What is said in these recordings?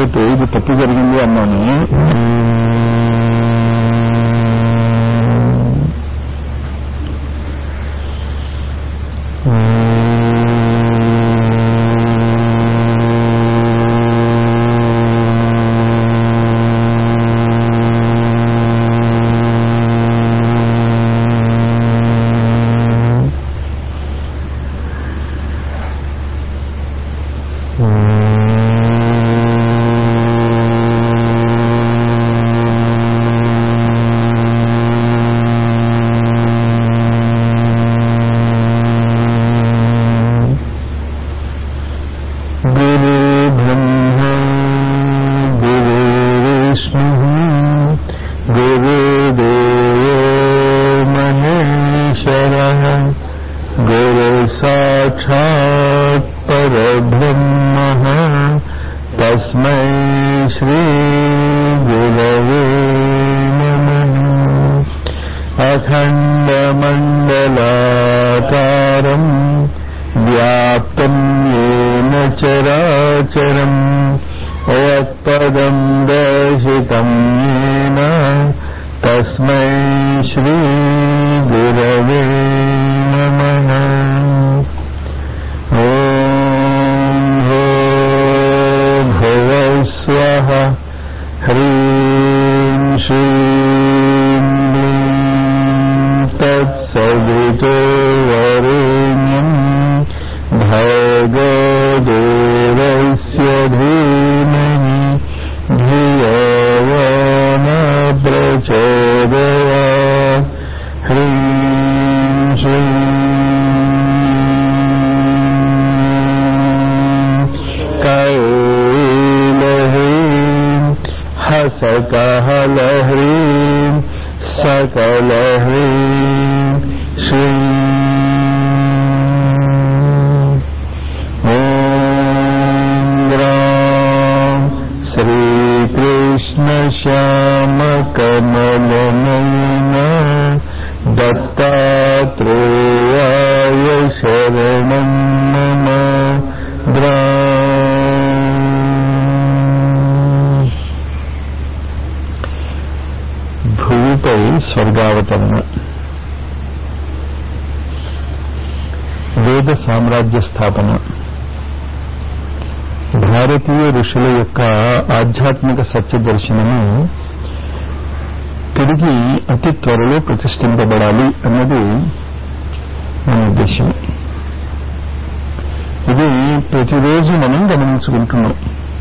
లేకపోతే ఇది తప్పు జరిగింది అన్నాను గురు బ్రహ్మ గురు విష్ణు గురుదేవో మహేశ్వర గురు సాక్షాత్ పరబ్రహ్మ తస్మై శ్రీ గురవే నమః అఖండమండలాకారం వ్యాప్తం येन చరాచరం యత్పదం దర్శితం येन తస్మై శ్రీ గురవే నమః ఓం భో భువస్వః హ్రీం శ్రీం క్లీం తత్సవితో వరేణ్యం భగదేవస్య ధీమహి ధియో యో న ప్రచోదయాత్ హ్రీం శ్రీం కైలహ్రీం హసకహలహ్రీం సకలహ్రీం శ్రీం ఓం గ్రాం శ్రీకృష్ణ శ్యామ కమలనయన దత్తాత్రేయాయ శరణం మమ గ్రాం భూమిపై స్వర్గావతరణ వేద సామ్రాజ్య స్థాపన భారతీయ ఋషుల యొక్క ఆధ్యాత్మిక సత్య దర్శనము తిరిగి అతి త్వరలో ప్రతిష్ఠింపబడాలి అన్నది మన ఉద్దేశం ఇది ప్రతిరోజు మనం గమనించుకుంటున్నాం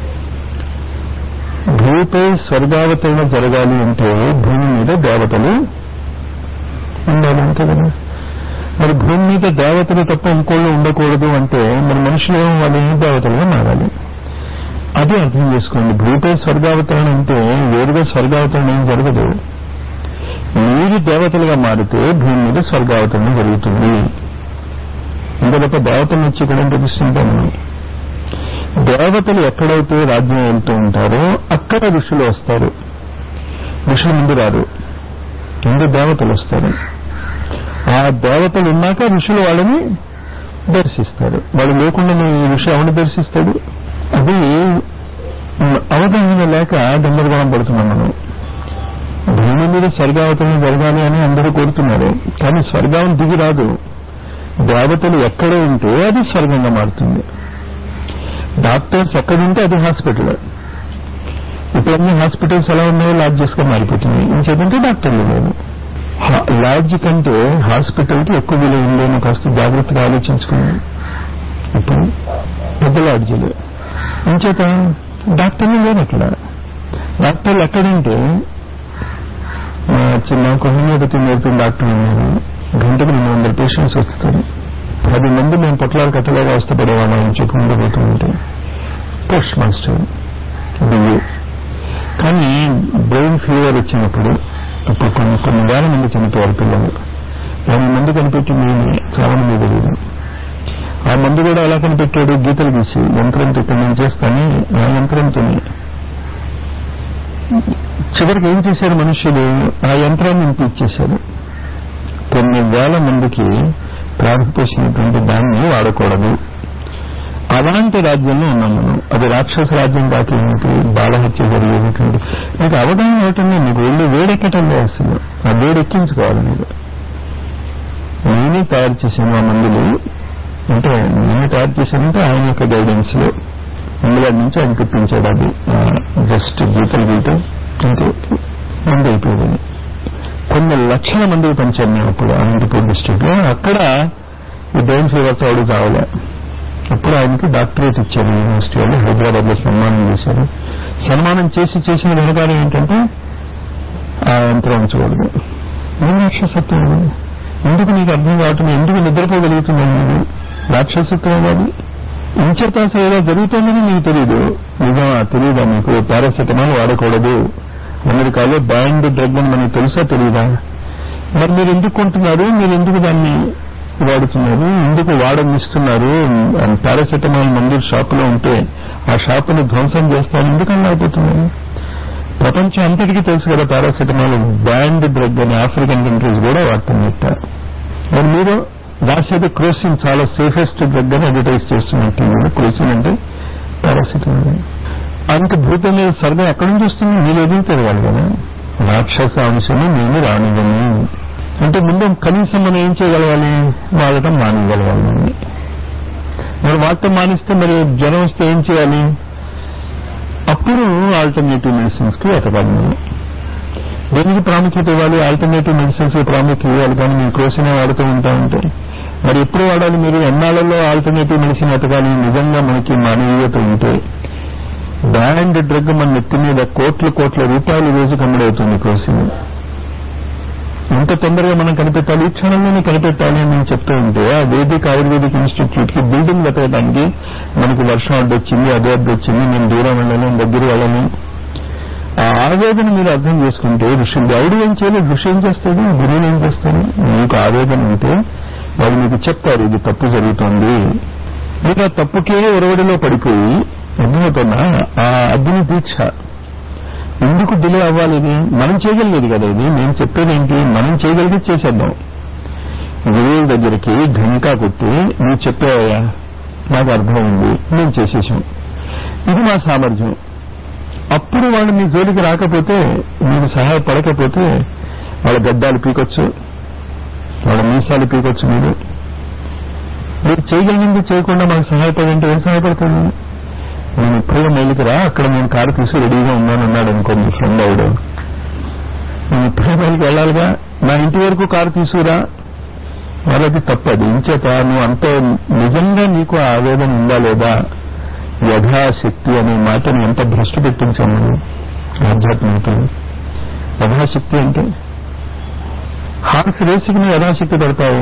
భూమిపై స్వర్గావతరణ జరగాలి అంటే భూమి మీద దేవతలు ఉండాలి అంతే కదా మరి భూమి మీద దేవతలు తప్ప ఇంకోళ్ళు ఉండకూడదు అంటే మరి మనుషులు వాళ్ళు దేవతలుగా మారాలి అది అర్థం చేసుకోండి భూమిపై స్వర్గావతరణ అంటే వేరుగా స్వర్గావతరణ ఏం జరగదు మీరు దేవతలుగా మారితే భూమి మీద స్వర్గావతరణ జరుగుతుంది ఇంకా తప్ప దేవతలు వచ్చి ఇక్కడ ప్రతిష్ఠించాను దేవతలు ఎక్కడైతే రాజ్యం వెళ్తూ ఉంటారో అక్కడ ఋషులు వస్తారు ఋషులు ముందు రారు ముందు దేవతలు వస్తారు ఆ దేవతలు ఉన్నాక ఋషులు వాళ్ళని దర్శిస్తారు వాళ్ళు లేకుండా నువ్వు ఈ ఋషి ఎవరిని దర్శిస్తాడు అది అవగాహన లేక గందరగోళం పడుతున్నాం మనం భూమి మీద స్వర్గావతరణ జరగాలి అని అందరూ కోరుతున్నారు కానీ స్వర్గం దిగి రాదు దేవతలు ఎక్కడ ఉంటే అది స్వర్గంగా మారుతుంది డాక్టర్స్ ఎక్కడుంటే అది హాస్పిటల్ ఇప్పుడన్నీ హాస్పిటల్స్ ఎలా ఉన్నాయో లాడ్జెస్ గా మారిపోతున్నాయి ఇంకేదంటే డాక్టర్లు లేవు లాడ్జ్ కంటే హాస్పిటల్ కి ఎక్కువ విలువ ఉందని కాస్త జాగ్రత్తగా ఆలోచించుకున్నాం ఇప్పుడు పెద్ద లాడ్జీలు ఇంచేత డాక్టర్లు లేరు అక్కడ డాక్టర్లు ఎక్కడంటే మా చిన్న హోమియోపతి నేర్పిన డాక్టర్ ఉన్నారు గంటకు రెండు వందల పేషెంట్స్ వస్తారు పది మంది మేము పొట్లాలు కట్టలేగా అవస్థపడేవాళ్ళని చెప్పి ముందు పోతూ ఉంటే పోస్ట్ మాస్టర్ బియ్యూ కానీ బ్రెయిన్ ఫీవర్ వచ్చినప్పుడు ఇప్పుడు కొన్ని కొన్ని వేల మంది చనిపోయారు పిల్లలు యాభై మంది కనిపెట్టింది ఈయనే. చాలా మంది తెలియదు ఆ మందు కూడా ఎలా కనిపెట్టాడు గీతలు గీసి యంత్రంతో ఇక్కడ నేను చేస్తాను ఆ యంత్రంతోనే చివరికి ఏం చేశారు మనుషులు ఆ యంత్రాన్ని ఇంటి ఇచ్చేశారు కొన్ని వేల మందికి ప్రాణపోసినటువంటి దాన్ని వాడకూడదు అలాంటి రాజ్యంలో ఉన్నాం మనం అది రాక్షస రాజ్యం కాకేమిటి బాలహత్య జరిగేటువంటి మీకు అవగాహన ఏమిటండి మీకు ఒళ్ళు వేడెక్కటం లేదు అసలు ఆ వేడెక్కించుకోవాలి మీరు నేనే తయారు చేశాను ఆ మందులు అంటే నేనే తయారు చేశానంటే ఆయన యొక్క గైడెన్స్ లో ఇంగ్లాండ్ నుంచి ఆయన తెప్పించాడు అది జస్ట్ గీతలు గీత అంతే మంది అయిపోయింది కొన్ని లక్షల మందికి పంచాను మేము అప్పుడు అనంతపూర్ డిస్టిక్ లో అక్కడ ఈ బ్రెయిన్ ఫీవర్స్ వాడు చావలే అప్పుడు ఆయనకి డాక్టరేట్ ఇచ్చారు యూనివర్సిటీ వాళ్ళు హైదరాబాద్ లో సన్మానం చేశారు సన్మానం చేసి చేసిన వెనకాలం ఏంటంటే ఆ యంత్రం ఉంచకూడదు ఏం రాక్షసత్వం అది? ఎందుకు నీకు అర్థం కావటం ఎందుకు నిద్రపోగలుగుతున్నాను నేను రాక్షసత్వం కాదు ఇంచేత అసలు ఏదో జరుగుతుందని నీకు తెలియదు నిజమా తెలియదా మీకు పారాసెటమాల్ వాడకూడదు అమెరికాలో బ్యాండ్ డ్రగ్ అని మనకు తెలుసా తెలియదా మరి మీరు ఎందుకు కొంటున్నారు మీరు ఎందుకు దాన్ని వాడుతున్నారు ఎందుకు వాడనిస్తున్నారు పారాసెటమాల్ మందులు షాపులో ఉంటే ఆ షాపుని ధ్వంసం చేస్తాను ఎందుకని అయిపోతున్నారు ప్రపంచం అంతటికీ తెలుసు కదా పారాసెటమాల్ బ్యాండ్ డ్రగ్ అని ఆఫ్రికన్ కంట్రీస్ కూడా వాడుతున్నట్ట మరి మీరు రాసేది క్రోసిన్ చాలా సేఫెస్ట్ డ్రగ్ అని అడ్వర్టైజ్ చేస్తున్నట్టు క్రోసిన్ అంటే పారాసెటమాల్ అంత భూతం మీద స్వర్గం ఎక్కడి నుంచి వస్తుంది మీరు ఎదురు తిరగాలి కదా రాక్షస అంశము నేను రానివ్వను అంటే ముందు కనీసం మనం ఏం చేయగలగాలి వాడటం మానేయగలగాలి మరి వాడటం మానేస్తే మరి జ్వరం వస్తే ఏం చేయాలి అప్పుడు ఆల్టర్నేటివ్ మెడిసిన్స్ కి ఎతకాలి మనం దేనికి ప్రాముఖ్యత ఇవ్వాలి ఆల్టర్నేటివ్ మెడిసిన్స్ కి ప్రాముఖ్యత ఇవ్వాలి కానీ మీరు క్రోసినే వాడుతూ ఉంటా ఉంటే మరి ఎప్పుడు వాడాలి మీరు ఎన్నాళ్ళలో ఆల్టర్నేటివ్ మెడిసిన్ ఎతకాలి నిజంగా మనకి మానవీయత ఉంటే బ్యాండ్ డ్రగ్ మన నెత్తి మీద కోట్ల కోట్ల రూపాయలు రోజు కమ్ముడవుతుంది క్రోసిన్ ఎంత తొందరగా మనం కనిపెట్టాలి ఈ క్షణంలోనే కనిపెట్టాలి అని నేను చెప్తూ ఉంటే ఆ వేదిక ఆయుర్వేదిక్ ఇన్స్టిట్యూట్ కి బిల్డింగ్ వెతకడానికి మనకి వర్షం అడ్డొచ్చింది అదే అడ్డొచ్చింది నేను దూరం వెళ్ళను దగ్గర వెళ్ళను ఆ ఆవేదన మీరు అర్థం చేసుకుంటే ఋషి గౌడు ఏం చేయలేదు ఋషి ఏం చేస్తాడు గురువులు ఏం చేస్తారు మీకు ఆవేదన ఉంటే వాళ్ళు మీకు చెప్తారు ఇది తప్పు జరుగుతోంది మీరు ఆ తప్పుకే ఒరవడిలో పడిపోయి అర్థమవుతున్నా ఆ అగ్ని దీక్ష ఎందుకు డిలే అవ్వాలి ఇది మనం చేయగలిగేది కదా ఇది నేను చెప్పేది ఏంటి మనం చేయగలిగేది చేసేద్దాం గురువుల దగ్గరికి ఘంకా కొట్టి నువ్వు చెప్పావయ్యా నాకు అర్థం ఉంది మేము చేసేసాం ఇది మా సామర్థ్యం అప్పుడు వాళ్ళు మీ జోలికి రాకపోతే మీరు సహాయపడకపోతే వాళ్ళ గడ్డాలు పీకొచ్చు వాళ్ళ మీసాలు పీకొచ్చు మీరు మీరు చేయగలిగింది చేయకుండా మాకు సహాయపడంటే ఏం సహాయపడుతుంది నేను ఇప్పుడే మేలుకి రా అక్కడ నేను కారు తీసి రెడీగా ఉన్నాను అన్నాడు అనుకోండి ఫ్రెండ్ ఆవిడ నేను ఇప్పుడే మేలుకి వెళ్ళాలిగా నా ఇంటి వరకు కారు తీసుకురా వాళ్ళది తప్పది ఇంచేత నువ్వు అంత నిజంగా నీకు ఆ ఆవేదన ఉందా లేదా యథాశక్తి అనే మాటను ఎంత భ్రష్టు పెట్టించాము నువ్వు ఆధ్యాత్మికతలో యథాశక్తి అంటే హార్స్ రేసుకి నువ్వు యథాశక్తి పెడతావు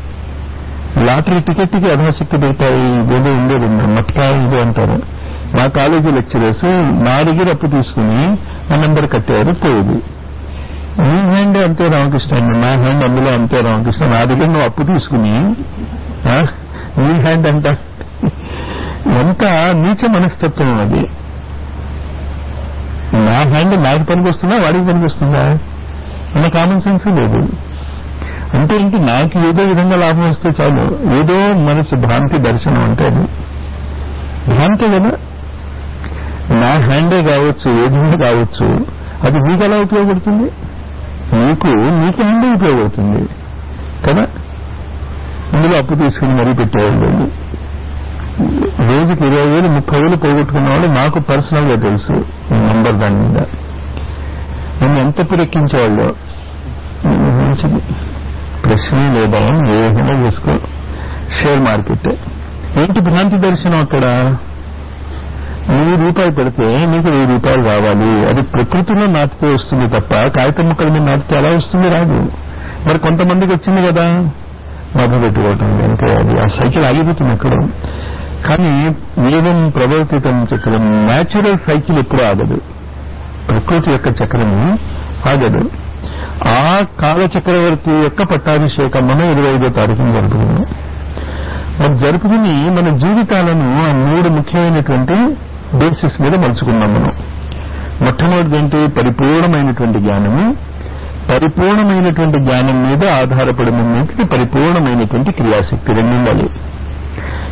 లాటరీ టికెట్కి యథాశక్తి పెడతావు ఇదేదో ఉండేది మట్కా ఇది అంటారు మా కాలేజీ లెక్చరర్స్ నా దగ్గర అప్పు తీసుకుని ఆ నెంబర్ కట్టారు పోయేది నీ హ్యాండ్ అంతే రామకృష్ణ అండి నా హ్యాండ్ అందులో అంతే రామకృష్ణ నా దగ్గర నువ్వు అప్పు తీసుకుని ఆ, నీ హ్యాండ్ అంట ఎంత నీచ మనస్తత్వం అది నా హ్యాండ్ నాకు పనికొస్తుందా వాడికి పనికొస్తుందా అన్న కామన్ సెన్స్ లేదు అంటే ఏంటి నాకు ఏదో విధంగా లాభం వస్తే చాలు ఏదో మనసు భ్రాంతి దర్శనం అంటే అది భ్రాంతి కదా నా హ్యాండే కావచ్చు ఏదైనా కావచ్చు అది మీకు ఎలా ఉపయోగపడుతుంది నీకు నీకు హ్యాండే ఉపయోగపడుతుంది కదా ఇందులో అప్పు తీసుకుని మరీ పెట్టేవాళ్ళు వాళ్ళు. రోజుకి ఇరవై వేలు ముప్పై వేలు పోగొట్టుకున్న వాళ్ళు నాకు పర్సనల్ గా తెలుసు ఈ నంబర్ దాని మీద నన్ను ఎంత పురెక్కించేవాళ్ళు మంచిది ప్రశ్న లేదా ఏదైనా చేసుకో షేర్ మార్కెట్ ఏంటి భ్రాంతి దర్శనం అక్కడ వెయ్యి రూపాయలు పెడితే నీకు వెయ్యి రూపాయలు రావాలి అది ప్రకృతిలో నాటితే వస్తుంది తప్ప కాగితం ముక్కల మీద నాటితే ఎలా వస్తుంది రాదు మరి కొంతమందికి వచ్చింది కదా మభ పెట్టుకోవటం అంటే అది ఆ సైకిల్ ఆగిపోతుంది ఎక్కడ కానీ వేదం ప్రవర్తితం చక్రం న్యాచురల్ సైకిల్ ఎప్పుడు ఆగదు ప్రకృతి యొక్క చక్రము ఆగదు ఆ కాల చక్రవర్తి యొక్క పట్టాభిషేకం మనం ఇరవై ఐదో తారీఖున జరుపుకున్నాం మరి జరుపుకుని మన జీవితాలను ఆ మూడు ముఖ్యమైనటువంటి బేసిస్ మీద మలుచుకున్నాం మనం మొట్టమొదటి ఏంటి పరిపూర్ణమైనటువంటి జ్ఞానము పరిపూర్ణమైనటువంటి జ్ఞానం మీద ఆధారపడిన పరిపూర్ణమైనటువంటి క్రియాశక్తి రెండు ఉండాలి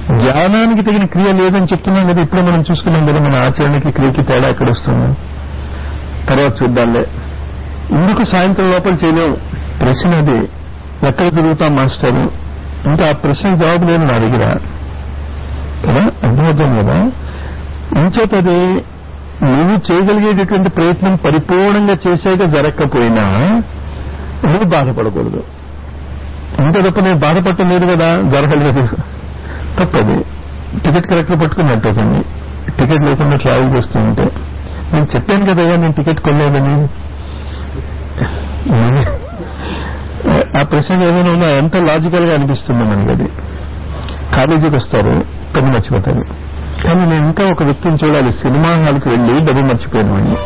జ్ఞానానికి తగిన క్రియ లేదని చెప్తున్నాం కదా ఇప్పుడే మనం చూసుకున్నాం కదా మన ఆచరణకి క్రియకి తేడా ఎక్కడ వస్తుంది తర్వాత చూద్దాంలే ఎందుకు సాయంత్రం లోపల చేయలేము ప్రశ్న అది ఎక్కడ తిరుగుతాం మాస్టర్ ఇంకా ఆ ప్రశ్న జవాబు లేదు నా దగ్గర కదా అర్థమవుతుంది కదా ఇంచేతది నువ్వు చేయగలిగేటటువంటి ప్రయత్నం పరిపూర్ణంగా చేసాక జరగకపోయినా నువ్వు బాధపడకూడదు ఇంత తప్ప నేను బాధపడటం లేదు కదా జరగలేదు తప్పది టికెట్ కరెక్ట్గా పట్టుకున్నట్టు కొన్ని టికెట్ లేకుండా ట్రావెల్ చేస్తూ ఉంటే నేను చెప్పాను కదా నేను టికెట్ కొనలేదని ఆ ప్రశ్న ఏమైనా ఉన్నా ఎంత లాజికల్ గా అనిపిస్తుంది మనకి అది కాలేజీకి వస్తారు పెన్ను మర్చిపోతారు కానీ నేను ఇంకా ఒక వ్యక్తిని చూడాలి సినిమా హాల్కి వెళ్ళి డబ్బు మర్చిపోయాను వాడిని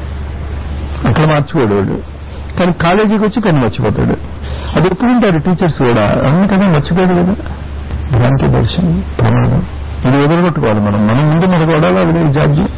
అక్కడ మార్చిపోయాడు వాడు కానీ కాలేజీకి వచ్చి పెన్ను మర్చిపోతాడు అది ఎప్పుడుంటారు టీచర్స్ కూడా అవును కదా మర్చిపోయాడు కదా భ్రాంతి దర్శనం ప్రమాదం ఇది ఎదురుగొట్టుకోవాలి మనం మనం ముందు మనకు వాడాలి అది జాడ్యం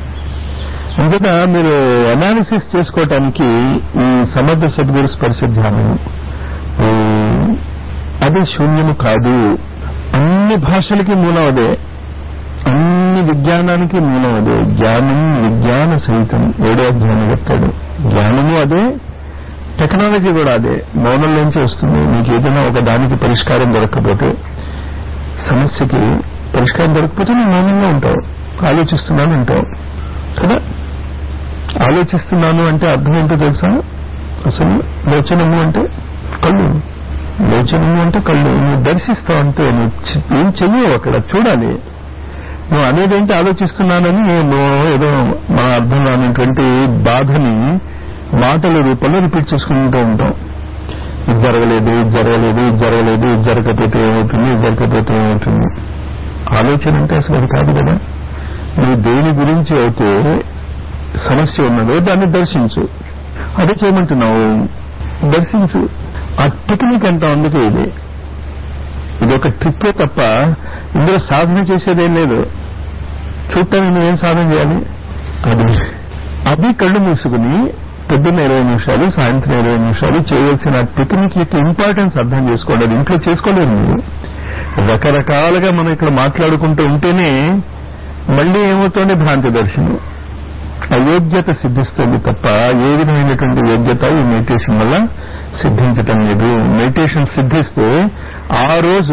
అందుకట మీరు అనాలిసిస్ చేసుకోవటానికి ఈ సమర్థ సద్గురు స్పర్శ ధ్యానం ఈ అది శూన్యము కాదు అన్ని భాషలకి మూలం అదే అన్ని విజ్ఞానానికి మూలం అదే జ్ఞానం విజ్ఞాన సహితం ఏడో అధ్యాయం చెప్తాడు జ్ఞానము అదే టెక్నాలజీ కూడా అదే మౌనంలోంచి వస్తుంది మీకు ఏదైనా ఒక దానికి పరిష్కారం దొరకకపోతే సమస్యకి పరిష్కారం దొరకకపోతే నువ్వు మౌనంగా ఉంటావు ఆలోచిస్తున్నాను ఉంటావు కదా ఆలోచిస్తున్నాను అంటే అర్థం ఏంటో తెలుసా అసలు లోచనము అంటే కళ్ళు లోచనము అంటే కళ్ళు నువ్వు దర్శిస్తావు అంతే నువ్వు చి- ఏం చెయ్యవు అక్కడ చూడాలి నువ్వు అనేదేంటి ఆలోచిస్తున్నానని నువ్వు ఏదో మన అర్థం రానటువంటి బాధని మాటల రూపంలో రిపీట్ చేసుకుంటూ ఉంటాం ఇది జరగలేదు ఇది జరగలేదు ఇది జరగలేదు ఇది జరగకపోతే ఏమవుతుంది ఇది జరగకపోతే ఏమవుతుంది ఆలోచన అంటే అసలు అది కాదు కదా నువ్వు దేని గురించి అయితే సమస్య ఉన్నదో దాన్ని దర్శించు అదే చేయమంటున్నావు దర్శించు ఆ టెక్నిక్ అంతా అందుకే ఇది ఇది ఒక ట్రిప్పే తప్ప ఇందులో సాధన చేసేదేం లేదు చూడటానికి నువ్వేం సాధన చేయాలి అది అది కళ్ళు మూసుకుని పొద్దున్న ఇరవై నిమిషాలు సాయంత్రం ఇరవై నిమిషాలు చేయవలసిన టెక్నిక్ యొక్క ఇంపార్టెన్స్ అర్థం చేసుకోండి అది ఇంట్లో చేసుకోలేరు మీరు రకరకాలుగా మనం ఇక్కడ మాట్లాడుకుంటూ ఉంటేనే మళ్ళీ ఏమవుతుంది భ్రాంతి దర్శనం అయోగ్యత సిద్ధిస్తుంది తప్ప ఏ విధమైనటువంటి యోగ్యత ఈ మెడిటేషన్ వల్ల సిద్ధించటం లేదు మెడిటేషన్ సిద్ధిస్తే ఆ రోజు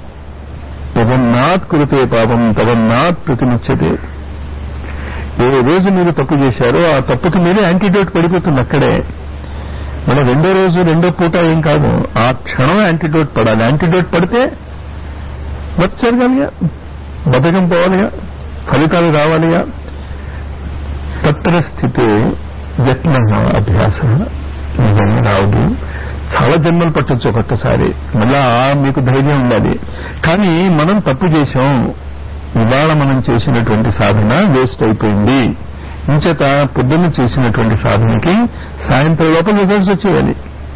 తవన్నాత్ కృతే పాపం తవన్నాత్ ప్రతిముచ్యతే ఏ రోజు మీరు తప్పు చేశారో ఆ తప్పుకి మీరే యాంటీడోట్ పడిపోతుంది అక్కడే మన రెండో రోజు రెండో పూట ఏం కాదు ఆ క్షణం యాంటీడోట్ పడాలి యాంటీడోట్ పడితే వచ్చారుగా బతకం పోవాలిగా ఫలితాలు రావాలిగా తత్ర స్థితే యత్న అభ్యాస నిజంగా రావదు చాలా జన్మలు పట్టొచ్చు ఒక్కొక్కసారి మళ్ళా మీకు ధైర్యం ఉండాలి కానీ మనం తప్పు చేశాం ఇవాళ మనం చేసినటువంటి సాధన వేస్ట్ అయిపోయింది ఇంచేత పొద్దున్న చేసినటువంటి సాధనకి సాయంత్రం లోపల రిజల్ట్స్ వచ్చేయాలి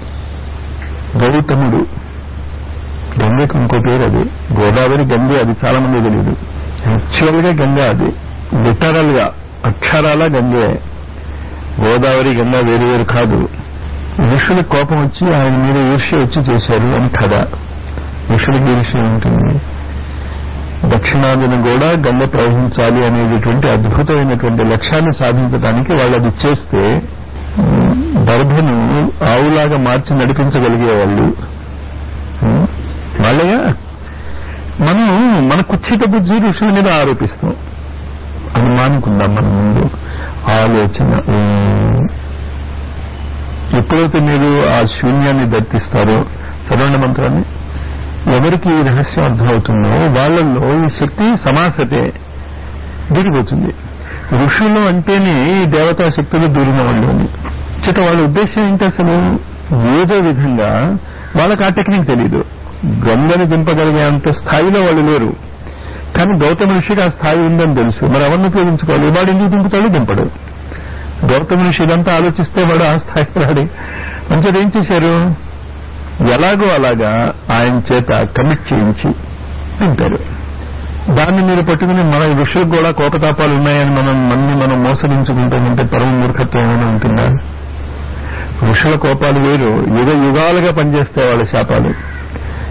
గౌతముడు గంగకి ఇంకో పేరు అది గోదావరి గంగే అది చాలా మంది తెలియదు యాక్చువల్ గా గంగా అది లిటరల్ గా అక్షరాల గంగే గోదావరి గంగా వేరు వేరు కాదు ఋషులకు కోపం వచ్చి ఆయన మీద ఈర్ష్య వచ్చి చేశారు అని కథ ఋషులకి ఈర్ష్య ఉంటుంది దక్షిణాదిన కూడా గంగ ప్రవహించాలి అనేటటువంటి అద్భుతమైనటువంటి లక్ష్యాన్ని సాధించడానికి వాళ్ళు అది చేస్తే ఉమ్, దర్భను ఆవులాగా మార్చి నడిపించగలిగే వాళ్ళు ఉమ్, వాళ్ళగా మనం మన కుచ్చిత బుద్ధి ఋషుల మీద ఆరోపిస్తాం అనుమానుకుందాం మన ముందు ఆలోచన ఉమ్, ఎప్పుడైతే మీరు ఆ శూన్యాన్ని దర్శిస్తారో చదవండి మంత్రాన్ని ఎవరికి ఈ రహస్యం అర్థమవుతుందో వాళ్ళల్లో ఈ శక్తి సమాసతే దిగిపోతుంది ఋషులు అంటేనే ఈ దేవతా శక్తులు దూరిన వాళ్ళు అని చేత వాళ్ళ ఉద్దేశం ఏంటి అసలు ఏదో విధంగా వాళ్ళకి ఆ టెక్నిక్ తెలీదు గంగని దింపగలిగే అంత స్థాయిలో వాళ్ళు లేరు కానీ గౌతమ ఋషికి ఆ స్థాయి ఉందని తెలుసు మరి ఎవరిని ఉపయోగించుకోవాలి వాడు ఎందుకు దింపుతాడు దింపడు గౌతమ ఋషి ఇదంతా ఆలోచిస్తే వాడు ఆ స్థాయికి రాడు మంచిది ఏం చేశారు ఎలాగో అలాగా ఆయన చేత కమిట్ చేయించి తింటారు దాన్ని మీరు పట్టుకుని మన ఋషులకు కూడా కోపతాపాలు ఉన్నాయని మనం మన్ని మనం మోసగించుకుంటామంటే పరమ మూర్ఖత్వం ఏమైనా ఉంటుందా ఋషుల కోపాలు వేరు యుగ యుగాలుగా పనిచేస్తాయి వాళ్ళ శాపాలు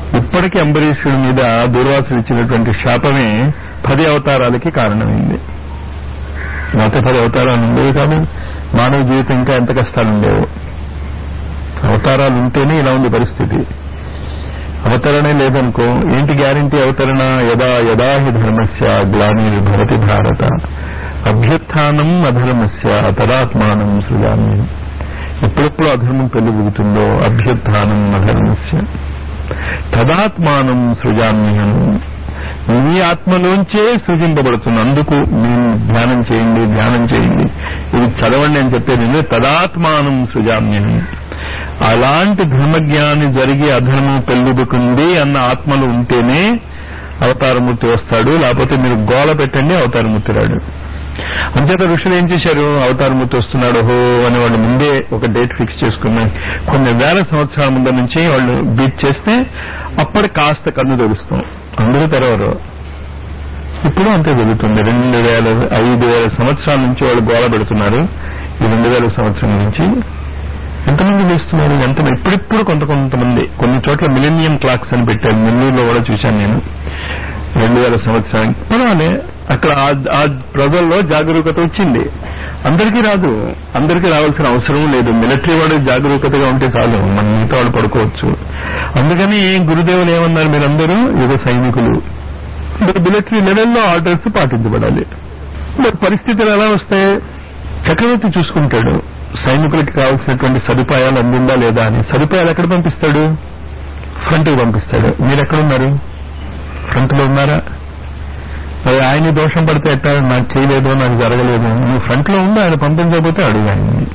ఇప్పటికీ అంబరీషుడి మీద దూర్వాసుడు ఇచ్చినటువంటి శాపమే పది అవతారాలకి కారణమైంది మొదటి పది అవతారాలు ఉండేవి కాదు మానవ జీవితం ఇంకా ఎంత కష్టాలు ఉండేవో అవతారాలు ఉంటేనే ఇలా ఉంది పరిస్థితి అవతరణే లేదనుకో ఏంటి గ్యారంటీ అవతరణ యదా యదా హి ధర్మస్య గ్లానిర్భవతి భారత అభ్యుత్థానం అధర్మస్య తదాత్మానం సృజామి ఎప్పుడెప్పుడు అధర్మం పెళ్లిబుగుతుందో అభ్యుత్థానం అధర్మస్య తదాత్మానం సృజామ్యం మీ ఆత్మలోంచే సృజింపబడుతుంది అందుకు నేను ధ్యానం చేయండి ధ్యానం చేయండి ఇది చదవండి అని చెప్పేది తదాత్మానం సృజామ్యం అలాంటి ధర్మజ్ఞాని జరిగి అధర్మం పెళ్ళుబుకుంది అన్న ఆత్మలు ఉంటేనే అవతారమూర్తి వస్తాడు లేకపోతే మీరు గోల పెట్టండి అవతారమూర్తి రాడు అంచేత ఋషులు ఏం చేశారు అవతారమూర్తి వస్తున్నాడు హో అని వాళ్ళు ముందే ఒక డేట్ ఫిక్స్ చేసుకున్నారు కొన్ని వేల సంవత్సరాల ముందు నుంచి వాళ్ళు బీట్ చేస్తే అప్పటి కాస్త కన్ను తెరుస్తాం అందరూ తెరవరు ఇప్పుడు అంతే జరుగుతుంది రెండు వేల ఐదు వేల సంవత్సరాల నుంచి వాళ్ళు గోల పెడుతున్నారు ఈ రెండు వేల సంవత్సరం నుంచి ఎంతమంది వేస్తున్నారు ఎంత ఇప్పుడిప్పుడు కొంత కొంతమంది కొన్ని చోట్ల మిలీనియం క్లాక్స్ అని పెట్టారు నెల్లూరులో కూడా చూశాను నేను రెండు వేల సంవత్సరానికి పర్వాలే అక్కడ ఆ ప్రజల్లో జాగరూకత వచ్చింది అందరికీ రాదు అందరికీ రావాల్సిన అవసరం లేదు మిలిటరీ వాడు జాగరూకతగా ఉంటే చాలు మన మిగతా వాళ్ళు పడుకోవచ్చు అందుకని గురుదేవులు ఏమన్నారు మీరందరూ యుగ సైనికులు మరి మిలిటరీ లెవెల్లో ఆర్డర్స్ పాటించబడాలి మరి పరిస్థితులు ఎలా వస్తాయి చక్రవర్తి చూసుకుంటాడు సైనికులకి కావాల్సినటువంటి సదుపాయాలు అందిందా లేదా అని సదుపాయాలు ఎక్కడ పంపిస్తాడు ఫ్రంట్ కి పంపిస్తాడు మీరు ఎక్కడున్నారు ఫ్రంట్ లో ఉన్నారా మరి ఆయన దోషం పడితే ఎట్టా నాకు చేయలేదు నాకు జరగలేదు నువ్వు ఫ్రంట్ లో ఉండి ఆయన పంపించకపోతే అడుగు ఆయన్ని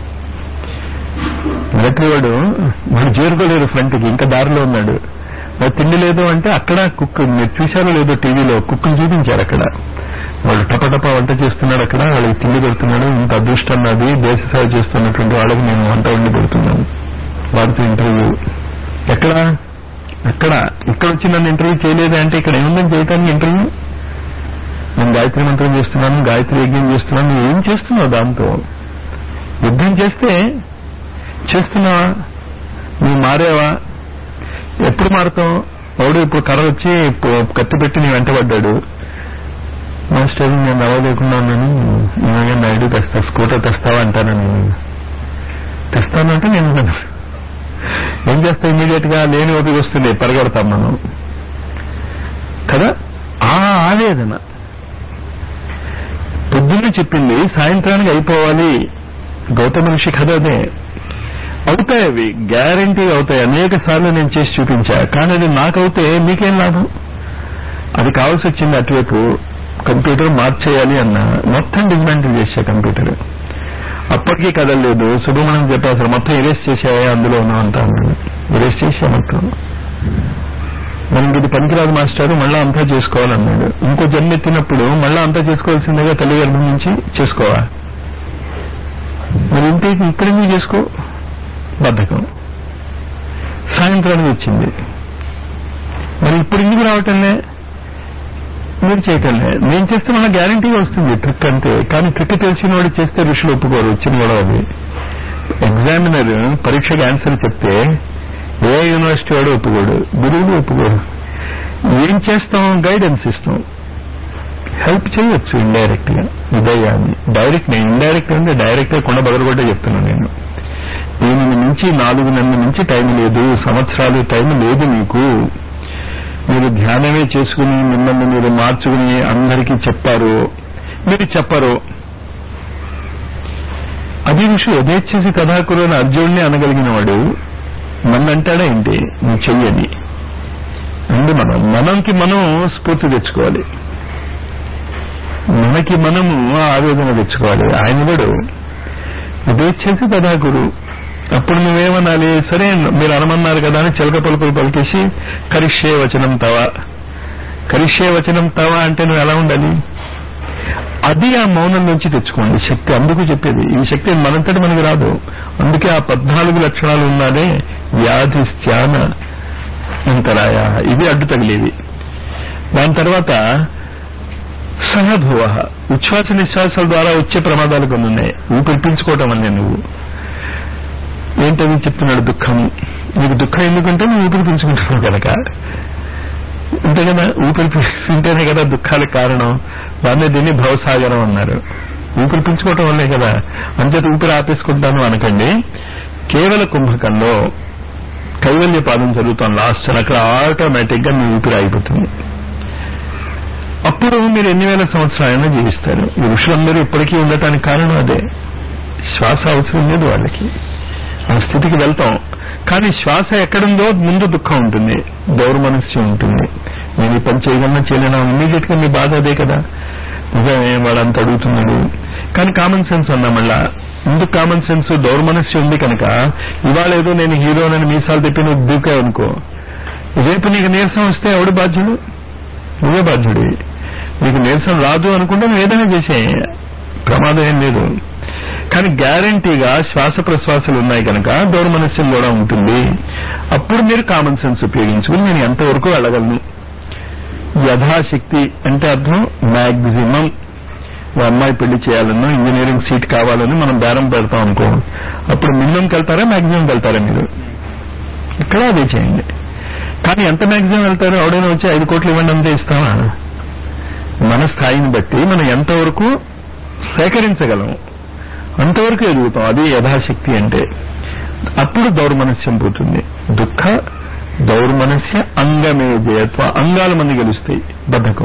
మిలిటరీ వాడు వాడు చేరుకోలేదు ఫ్రంట్ కి ఇంకా దారిలో ఉన్నాడు మరి తిండి లేదు అంటే అక్కడ కుక్ మీరు చూశారో లేదో టీవీలో కుక్కను చూపించారు అక్కడ వాళ్ళు టపటప వంట చేస్తున్నాడు అక్కడ వాళ్ళకి తిండి పెడుతున్నాడు ఇంత అదృష్టం నాది దేశ సేవ చేస్తున్నటువంటి వాళ్ళకి నేను వంట వండి పెడుతున్నాను వారితో ఇంటర్వ్యూ ఎక్కడ ఎక్కడ ఇక్కడ వచ్చి నన్ను ఇంటర్వ్యూ చేయలేదు అంటే ఇక్కడ ఏముందని చేయటానికి ఇంటర్వ్యూ నేను గాయత్రి మంత్రం చేస్తున్నాను గాయత్రి యజ్ఞం చేస్తున్నాను నువ్వు ఏం చేస్తున్నావు దాంతో యుద్ధం చేస్తే చేస్తున్నావా నువ్వు మారేవా ఎప్పుడు మారుతావు ఎవడు ఇప్పుడు కర్ర వచ్చి కత్తి పెట్టి నీ వెంటబడ్డాడు మాస్టర్ నేను నవ్వలేకుండా ఉన్నాను ఇలాగే నాయుడు తెస్తా స్కూటర్ తెస్తావా అంటాను నేను తెస్తానంటే నేను ఏం చేస్తా ఇమీడియట్ గా లేని ఓపిక వస్తుంది పరిగెడతాం మనం కదా ఆ ఆవేదన పొద్దున్న చెప్పింది సాయంత్రానికి అయిపోవాలి గౌతమ ఋషి కథ అదే అవుతాయి అవి గ్యారంటీ అవుతాయి అనేక సార్లు నేను చేసి చూపించా కానీ అది నాకవుతే మీకేం లాభం అది కావాల్సి వచ్చింది అటువైపు కంప్యూటర్ మార్చేయాలి అన్న మొత్తం డిస్మాంటిల్ చేసా కంప్యూటర్ అప్పటికీ కదలలేదు శుభమణం చెప్పా అసలు మొత్తం ఇరేస్ చేసావా అందులో ఉన్నామంతా అన్నాడు ఇరేస్ చేసా మొత్తం మనకి ఇది పనికిరాదు మాస్టర్ మళ్ళా అంతా చేసుకోవాలన్నాడు ఇంకో జన్మ ఎత్తినప్పుడు మళ్ళా అంతా చేసుకోవాల్సిందిగా తల్లి గర్భం నుంచి చేసుకోవా మరి ఇంటికి ఇక్కడ నుంచి చేసుకో బద్ధకం సాయంత్రానికి వచ్చింది మరి ఇప్పుడు ఎందుకు రావటంలే మీరు చేయటంలే నేను చేస్తే మన గ్యారంటీగా వస్తుంది ట్రిక్ అంతే కానీ ట్రిక్ తెలిసిన వాడు చేస్తే ఋషులు ఒప్పుకోరు వచ్చిన కూడా అది ఎగ్జామినర్ పరీక్షకి ఆన్సర్ చెప్తే ఏ యూనివర్సిటీ వాడు ఒప్పుకోడు గురువులు ఒప్పుకోరు ఏం చేస్తాం గైడెన్స్ ఇస్తాం హెల్ప్ చేయొచ్చు ఇండైరెక్ట్ గా ఉదయాన్ని డైరెక్ట్ నేను ఇండైరెక్ట్ అంటే డైరెక్ట్ గా కొండ బదలగొట్టే చెప్తున్నాను నేను దీని నుంచి నాలుగు నెలల నుంచి టైం లేదు సంవత్సరాలు టైం లేదు మీకు మీరు ధ్యానమే చేసుకుని మిమ్మల్ని మీరు మార్చుకుని అందరికీ చెప్పారు మీరు చెప్పరు అది ఋషి యథేచ్ఛసి కథాకురు అని అర్జునుడిని అనగలిగిన వాడు మనంటాడా ఏంటి నువ్వు చెయ్యని అందు మనం మనంకి మనం స్ఫూర్తి తెచ్చుకోవాలి మనకి మనము ఆవేదన తెచ్చుకోవాలి ఆయన కూడా యథేచ్ఛసి కథాకురు అప్పుడు నువ్వేమనాలి సరే మీరు అనమన్నారు కదా అని చిలక పలుకులు పలికేసి కరిష్యే వచనం తవ కరిష్యే వచనం తవ అంటే నువ్వు ఎలా ఉండాలి అది ఆ మౌనం నుంచి తెచ్చుకోండి శక్తి అందుకు చెప్పేది ఈ శక్తి మనంతటి మనకి రాదు అందుకే ఆ పద్నాలుగు లక్షణాలు ఉన్నాడే వ్యాధి స్థాన అంతరాయ ఇవి అడ్డు తగిలేవి దాని తర్వాత సహభువ ఉచ్ఛ్వాస నిశ్వాసాల ద్వారా వచ్చే ప్రమాదాలు కొన్ని ఉన్నాయి ఊపిరి పీల్చుకోవటం అనే నువ్వు ఏంటని చెప్తున్నాడు దుఃఖం నీకు దుఃఖం ఎందుకంటే నువ్వు ఊపిరి పీల్చుకుంటున్నావు కనుక అంతే కదా ఊపిరి పీల్చుకుంటేనే కదా దుఃఖాలకు కారణం దాన్నే దీన్ని భవసాగరం అన్నారు ఊపిరి పీల్చుకోవటం వల్లే కదా అంచేత ఊపిరి ఆపేసుకుంటాను అనకండి కేవల కుంభకంలో కైవల్య పాదం జరుగుతాం లాస్ట్ అక్కడ ఆటోమేటిక్ గా మీ ఊపిరి ఆగిపోతుంది అప్పుడు మీరు ఎన్ని వేల సంవత్సరాలైనా జీవిస్తారు ఈ ఋషులందరూ ఇప్పటికీ ఉండటానికి కారణం అదే శ్వాస అవసరం లేదు వాళ్ళకి ఆ స్థితికి వెళ్తాం కానీ శ్వాస ఎక్కడుందో ముందు దుఃఖం ఉంటుంది దౌర్మనస్యం ఉంటుంది నేను ఈ పని చేయగలనా చేయలేనా ఇమీడియట్ గా మీ బాధ అదే కదా నిజమే వాడు అంత అడుగుతున్నాడు కానీ కామన్ సెన్స్ అన్నా మళ్ళా ఎందుకు కామన్ సెన్స్ దౌర్మనస్యం ఉంది కనుక ఇవాళ ఏదో నేను హీరోనని మీసాలు తిప్పి నువ్వు దూకావు అనుకో రేపు నీకు నీరసం వస్తే ఎవడు బాధ్యుడు నువ్వే బాధ్యుడి నీకు నీరసం రాదు అనుకుంటే నువ్వు ఏదైనా చేసే ప్రమాదం ఏం లేదు కానీ గ్యారంటీగా శ్వాస ప్రశ్వాసాలు ఉన్నాయి కనుక దౌర్మనస్యం కూడా ఉంటుంది అప్పుడు మీరు కామన్ సెన్స్ ఉపయోగించుకుని నేను ఎంతవరకు వెళ్ళగలను యథాశక్తి అంటే అర్థం మాక్సిమం ఓ అమ్మాయి పెళ్లి చేయాలన్నా ఇంజనీరింగ్ సీట్ కావాలని మనం బేరం పెడతాం అనుకో అప్పుడు మినిమంకి వెళ్తారా మాక్సిమంకి వెళ్తారా మీరు ఇక్కడ అదే చేయండి కానీ ఎంత మాక్సిమం వెళ్తారు ఎవడైనా వచ్చి ఐదు కోట్లు ఇవ్వండి అంతే ఇస్తామా మన స్థాయిని బట్టి మనం ఎంతవరకు సేకరించగలం అంతవరకు ఎదుగుతాం అది యథాశక్తి అంటే అప్పుడు దౌర్మనస్యం పోతుంది దుఃఖ దౌర్మనస్య అంగమే జయత్వ అంగాలు మంది గెలుస్తాయి బద్ధకం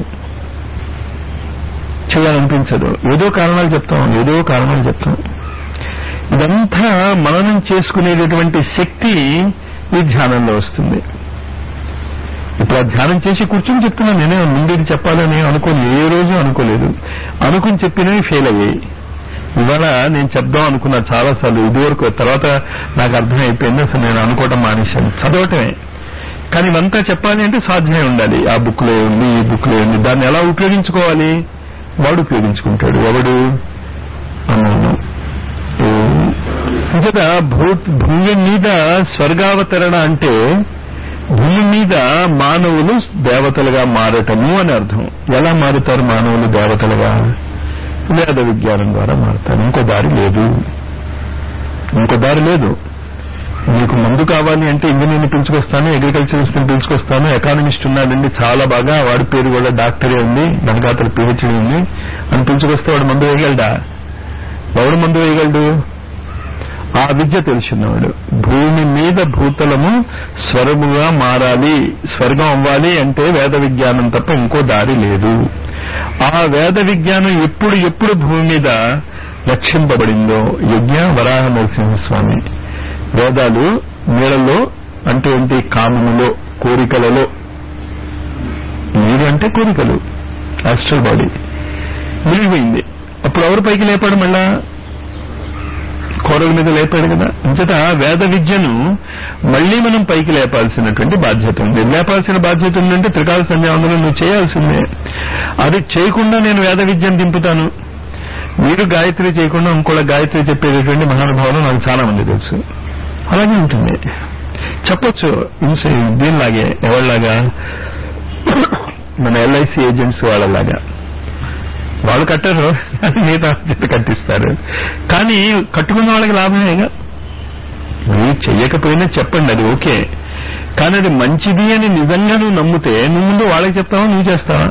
చేయాలనిపించదు ఏదో కారణాలు చెప్తాం ఏదో కారణాలు చెప్తాం ఇదంతా మననం చేసుకునేటటువంటి శక్తి ఈ ధ్యానంలో వస్తుంది ఇప్పుడు ఆ ధ్యానం చేసి కూర్చొని చెప్తున్నాను నేనే ముందేది చెప్పాలని అనుకోని ఏ రోజు అనుకోలేదు అనుకుని చెప్పినవి ఫెయిల్ అయ్యాయి ఇవాళ నేను చెప్దాం అనుకున్నా చాలా సార్లు ఇదివరకు తర్వాత నాకు అర్థం అయిపోయింది అసలు నేను అనుకోవటం మానేశాను చదవటమే కానీ ఇవంతా చెప్పాలి అంటే సాధ్యమే ఉండాలి ఆ బుక్ లో ఉంది ఈ బుక్ లో ఉంది దాన్ని ఎలా ఉపయోగించుకోవాలి వాడు ఉపయోగించుకుంటాడు ఎవడు అన్నాను ఇంకట భూ భూమి మీద స్వర్గావతరణ అంటే భూమి మీద మానవులు దేవతలుగా మారటము అని అర్థం ఎలా మారుతారు మానవులు దేవతలుగా వేద విజ్ఞానం ద్వారా మారుతారు ఇంకో దారి లేదు ఇంకో దారి లేదు మీకు ముందు కావాలి అంటే ఇంజనీర్ని పిలుచుకొస్తాను అగ్రికల్చరిస్ట్ ని పిలుచుకొస్తాను ఎకానమిస్ట్ ఉన్నాడండి చాలా బాగా వాడి పేరు కూడా డాక్టరే ఉంది దానికి అతను పిహెచ్డీ ఉంది అని పిలుచుకొస్తే వాడు మందు వేయగలడా ఎవడు మందు వేయగలడు ఆ విద్య తెలిసినవాడు భూమి మీద భూతలము స్వరముగా మారాలి స్వర్గం అవ్వాలి అంటే వేద విజ్ఞానం తప్ప ఇంకో దారి లేదు ఆ వేద విజ్ఞానం ఎప్పుడు ఎప్పుడు భూమి మీద లక్షింపబడిందో యజ్ఞ వరాహ నరసింహస్వామి వేదాలు నీళ్ళలో అంటే ఏంటి కామములో కోరికలలో నీరు అంటే కోరికలు ఆస్ట్రల్ బాడీ మునిగిపోయింది అప్పుడు ఎవరు పైకి లేపాడు మళ్ళా కోరల మీద లేపాడు కదా అంతట వేద విద్యను మళ్లీ మనం పైకి లేపాల్సినటువంటి బాధ్యత ఉంది లేపాల్సిన బాధ్యత ఉందంటే త్రికాల సంధ్యావందనం నువ్వు చేయాల్సిందే అది చేయకుండా నేను వేద విద్యను దింపుతాను మీరు గాయత్రి చేయకుండా ఇంకోళ్ళ గాయత్రి చెప్పేటటువంటి మహానుభావులు నాకు చాలా మంది తెలుసు అలాగే ఉంటుంది చెప్పొచ్చు దీనిలాగే ఎవరిలాగా మన ఎల్ఐసి ఏజెంట్స్ వాళ్ళలాగా వాళ్ళు కట్టరు మిగతా చేత కట్టిస్తారు కానీ కట్టుకున్న వాళ్ళకి లాభమేగా మీరు చెయ్యకపోయినా చెప్పండి అది ఓకే కానీ అది మంచిది అని నిజంగా నువ్వు నమ్మితే నువ్వు ముందు వాళ్ళకి చెప్తావా నువ్వు చేస్తావా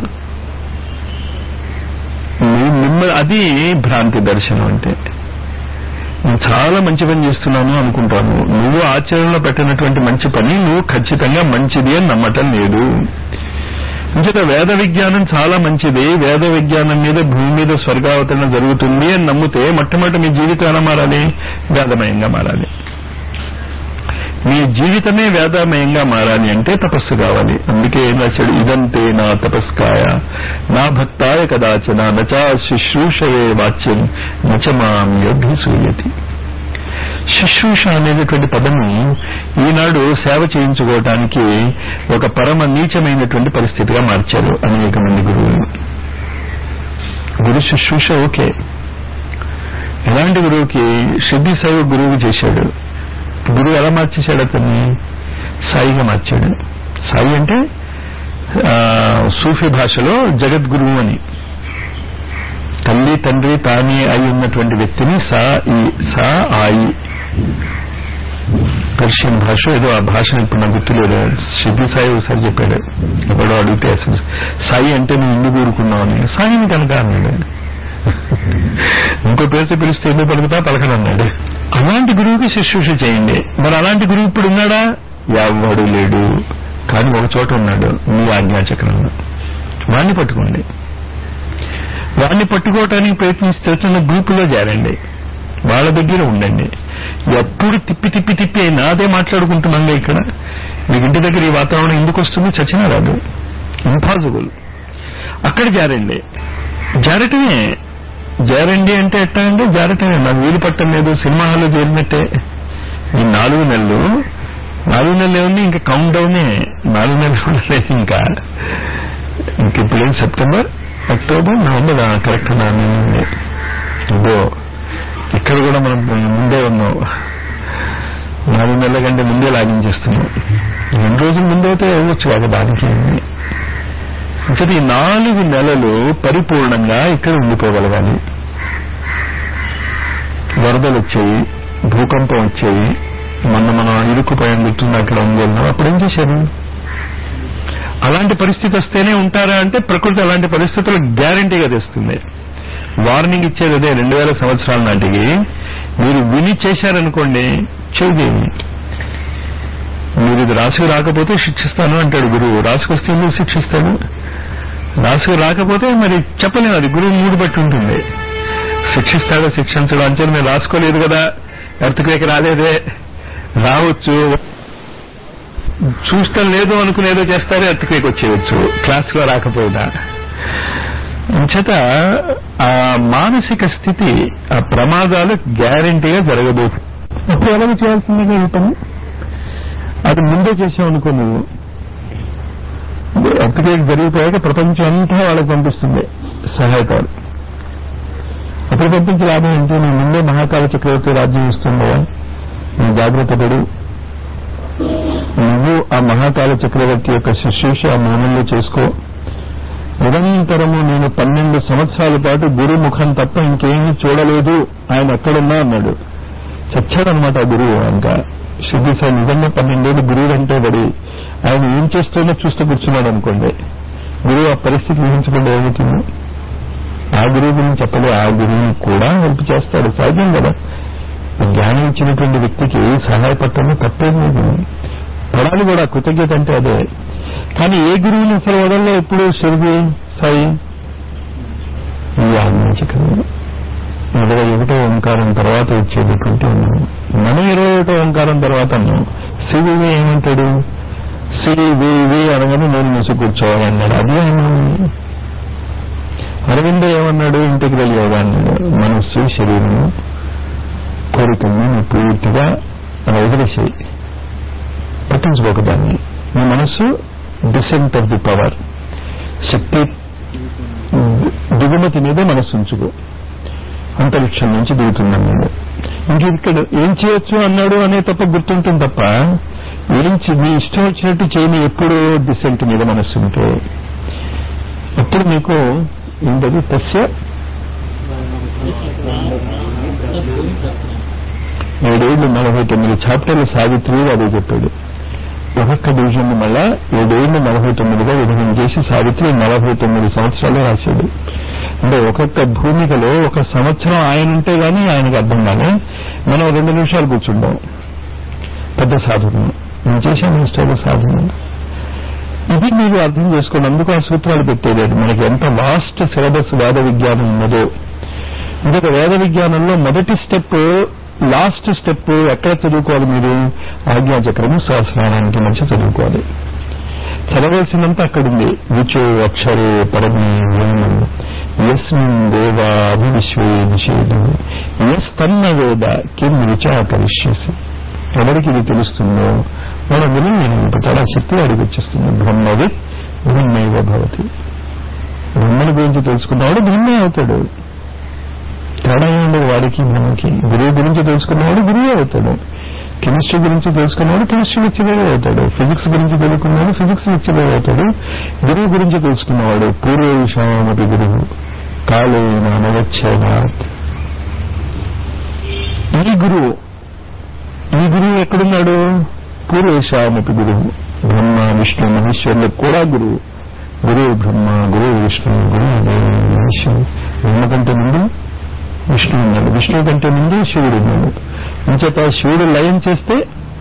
మిమ్మ అది భ్రాంతి దర్శనం అంటే నేను చాలా మంచి పని చేస్తున్నాను అనుకుంటాను నువ్వు ఆచరణలో పెట్టినటువంటి మంచి పని నువ్వు ఖచ్చితంగా మంచిది అని నమ్మటం లేదు అంచేత వేద విజ్ఞానం చాలా మంచిది వేద విజ్ఞానం మీద భూమి మీద స్వర్గావతరణ జరుగుతుంది అని నమ్మితే మొట్టమొదటి మీ జీవితం ఎలా మారాలి వేదమయంగా మారాలి మీ జీవితమే వేదమయంగా మారాలి అంటే తపస్సు కావాలి అందుకే ఏం రాశాడు ఇదంతే నా తపస్కాయ నా భక్తాయ కదాచన నచా శుశ్రూషవే వాచ్యం నచమాం యోగ్యసూయతి శుశ్రూష అనేటటువంటి పదము ఈనాడు సేవ చేయించుకోవటానికి ఒక పరమ నీచమైనటువంటి పరిస్థితిగా మార్చారు అనేక మంది గురువులు గురు శుశ్రూష ఓకే ఎలాంటి గురువుకి సిద్ధి సాయి గురువు చేశాడు గురువు ఎలా మార్చేశాడు అతన్ని సాయిగా మార్చాడు సాయి అంటే సూఫీ భాషలో జగద్గురువు అని తల్లి తండ్రి తాని అయి ఉన్నటువంటి వ్యక్తిని సా ఈ సా ఆయి పర్షియన్ భాష ఏదో ఆ భాష ఇప్పుడు నాకు గుర్తులేదు సిద్ధి సాయి ఒకసారి చెప్పాడు ఎవడో అడిగితే అసలు సాయి అంటే నువ్వు ఇందు కూరుకున్నావు అని సాయిని కనుక అన్నాడు ఇంకో పేరుతో పిలిస్తే ఎందుకు పలుకుతా పలకనన్నాడు అలాంటి గురువుకి శుశ్రూష చేయండి మరి అలాంటి గురువు ఇప్పుడు ఉన్నాడా ఎవడు లేడు కానీ ఒక చోట ఉన్నాడు మీ ఆజ్ఞాచక్రంలో వాణ్ణి పట్టుకోండి వాణ్ణి పట్టుకోవటానికి ప్రయత్నిస్తున్న గ్రూపులో చేరండి వాళ్ళ దగ్గర ఉండండి ఎప్పుడు తిప్పి తిప్పి తిప్పి నాదే మాట్లాడుకుంటున్నాం ఇక్కడ మీకు ఇంటి దగ్గర ఈ వాతావరణం ఎందుకు వస్తుంది చచ్చినా రాదు ఇంపాసిబుల్ అక్కడ జారండి జారటమే జారండి అంటే ఎట్టా అంటే జారటమే నాకు వీలు పట్టం లేదు సినిమా హాల్లో చేరినట్టే ఈ నాలుగు నెలలు నాలుగు నెలలు ఏముంది ఇంకా కౌంట్ డౌనే నాలుగు నెలలు కూడా లేదు ఇంకా ఇంక ఇప్పుడు ఏం సెప్టెంబర్ అక్టోబర్ నవంబర్ కరెక్ట్ ఇదో ఇక్కడ కూడా మనం ముందే ఉన్నాం నాలుగు నెలల కంటే ముందే లాగించేస్తున్నాం రెండు రోజుల ముందు అయితే ఇవ్వచ్చు కాదు దానికి అంటే ఈ నాలుగు నెలలు పరిపూర్ణంగా ఇక్కడ ఉండిపోగలగాలి వరదలు వచ్చాయి భూకంపం వచ్చాయి మొన్న మనం ఇరుక్కుపోయాం గుర్తుంది అక్కడ ఉందన్నాం అప్పుడు ఏం చేశారు అలాంటి పరిస్థితి వస్తేనే ఉంటారా అంటే ప్రకృతి అలాంటి పరిస్థితులు గ్యారంటీగా తెస్తుంది వార్నింగ్ ఇచ్చేది అదే రెండు వేల సంవత్సరాల నాటికి మీరు విని చేశారనుకోండి చెయ్యి మీరు ఇది రాసుకు రాకపోతే శిక్షిస్తాను అంటాడు గురువు రాసుకొస్తే ఎందుకు శిక్షిస్తాడు రాసుకు రాకపోతే మరి చెప్పలేము అది గురువు మూడు బట్టి ఉంటుంది శిక్షిస్తాడో శిక్షించడం అంటే నేను రాసుకోలేదు కదా ఎర్తక్వేక్ రాలేదే రావచ్చు చూస్తాం లేదు అనుకునేదో చేస్తారే ఎర్తక్వేక్ వచ్చేయచ్చు క్లాస్ లో రాకపోయినా చేత ఆ మానసిక స్థితి ఆ ప్రమాదాలు గ్యారంటీగా జరగబోతుంది ఇప్పుడు ఎలాగ చేయాల్సిందిగా ఈ పని అది ముందే చేసామనుకో నువ్వు ఎర్తకేక్ జరిగిపోయాక ప్రపంచం అంతా వాళ్ళకి పంపిస్తుంది సహాయకాలు అప్పుడు పంపించే లాభం ఏంటి నువ్వు ముందే మహాకాల చక్రవర్తి రాజ్యం ఇస్తుందో నువ్వు జాగ్రత్త పడు నువ్వు ఆ మహాకాల చక్రవర్తి యొక్క శుశ్రూష ఆ మౌనంలో చేసుకో నిరంతరము నేను పన్నెండు సంవత్సరాల పాటు గురు ముఖం తప్ప ఇంకేమీ చూడలేదు ఆయన ఎక్కడున్నా అన్నాడు చచ్చాడనమాట ఆ గురువు ఇంకా సిద్ధి సార్ నిజంగా పన్నెండేళ్ళు గురువు అంటే పడి ఆయన ఏం చేస్తుందో చూస్తూ కూర్చున్నాడు అనుకోండి గురువు ఆ పరిస్థితి ఊహించకుండా ఏమవుతుంది ఆ గురువు గురించి చెప్పలే ఆ గురువుని కూడా హెల్ప్ చేస్తాడు సహజం కదా జ్ఞానం ఇచ్చినటువంటి వ్యక్తికి సహాయపడటమే తప్పేం లేదు పడాలి కూడా కృతజ్ఞత అంటే అదే కానీ ఏ గురువుని అసలు వదల్లో ఎప్పుడు షిరిది సాయి ఈ ఆజ్ఞాచక్రం ఇరవై ఒకటో ఓంకారం తర్వాత వచ్చేటటువంటి ఉన్నాం మనం ఇరవై ఒకటో ఓంకారం తర్వాత అన్నాం సివివి ఏమంటాడు సివివి అనగానే నేను మూసి కూర్చోవాలి అన్నాడు అది అన్నాం అరవింద ఏమన్నాడు ఇంటిగ్రల్ యోగా అన్నాడు మనస్సు శరీరము కోరికల్ని నువ్వు పూర్తిగా వదిలేసేయి పట్టించుకోక దాన్ని నీ మనస్సు డిసెంట్ ఆఫ్ ది పవర్ శక్తి దిగుమతి మీద మనస్సు ఉంచుకో అంతరిక్షం నుంచి దిగుతుందన్నాడు ఇంక ఇక్కడ ఏం చేయొచ్చు అన్నాడు అనే తప్ప గుర్తుంటుంది తప్ప ఏం చే- నీ ఇష్టం వచ్చినట్టు చేయని ఎప్పుడు డిసెంట్ మీద మనస్సు ఉంటే అప్పుడు నీకు ఏంటది తస్య ఏడేళ్లు నలభై తొమ్మిది చాప్టర్లు సావిత్రి అదే చెప్పాడు ఒక్కొక్క డివిజన్ మళ్ళా ఏడేళ్లు నలభై తొమ్మిదిగా విభజన చేసి సావిత్రి నలభై తొమ్మిది సంవత్సరాలు రాశాడు అంటే ఒక్కొక్క భూమికలో ఒక సంవత్సరం ఆయన ఉంటే గానీ ఆయనకు అర్థం కానీ మనం రెండు నిమిషాలు కూర్చుంటాం పెద్ద సాధన నేను చేశాను ఇష్టాలు సాధన ఇది మీరు అర్థం చేసుకోండి అందుకు ఆ సూత్రాలు పెట్టేది మనకి ఎంత వాస్ట్ సిలబస్ వేద విజ్ఞానం ఉన్నదో ఇంకొక వేద విజ్ఞానంలో మొదటి స్టెప్ లాస్ట్ స్టెప్ ఎక్కడ చదువుకోవాలి మీరు ఆజ్ఞాచక్రము సహస్రానికి మధ్య చదువుకోవాలి చదవలసినంత అక్కడుంది విచో అక్షరే పరమే వేణు యస్మిన్ దేవా అభివిశ్వే నిషేధు ఎస్ తన్న వేద కిం విచాకరిష్యసి ఎవరికి ఇది తెలుస్తుందో వాడు అందులో నేను చాలా శక్తి వాడికి వచ్చేస్తుంది బ్రహ్మవి బ్రహ్మైవ భవతి బ్రహ్మని గురించి తెలుసుకున్నవాడు బ్రహ్మే అవుతాడు తేడా ఉండదు వాడికి బ్రహ్మకి గురువు గురించి తెలుసుకున్నవాడు గురువే అవుతాడు కెమిస్ట్రీ గురించి తెలుసుకున్నవాడు కెమిస్ట్రీ లెక్చరర్ అవుతాడు ఫిజిక్స్ గురించి తెలుసుకున్నవాడు ఫిజిక్స్ లెక్చరర్ అవుతాడు గురువు గురించి తెలుసుకున్నవాడు పూర్వ విషయామతి గురువు కాలేన అనవచ్చేనాత్ ఈ గురువు ఈ గురువు ఎక్కడున్నాడు పూర్వేశామపి గురువు బ్రహ్మ విష్ణు మహేశ్వరులకు కూడా గురువు గురువు బ్రహ్మ గురువు విష్ణు గురువు మహేశ్వరు బ్రహ్మ కంటే ముందు విష్ణు ఉన్నాడు విష్ణువు కంటే ముందు శివుడు ఉన్నాడు ఇంచేత శివుడు లయం చేస్తే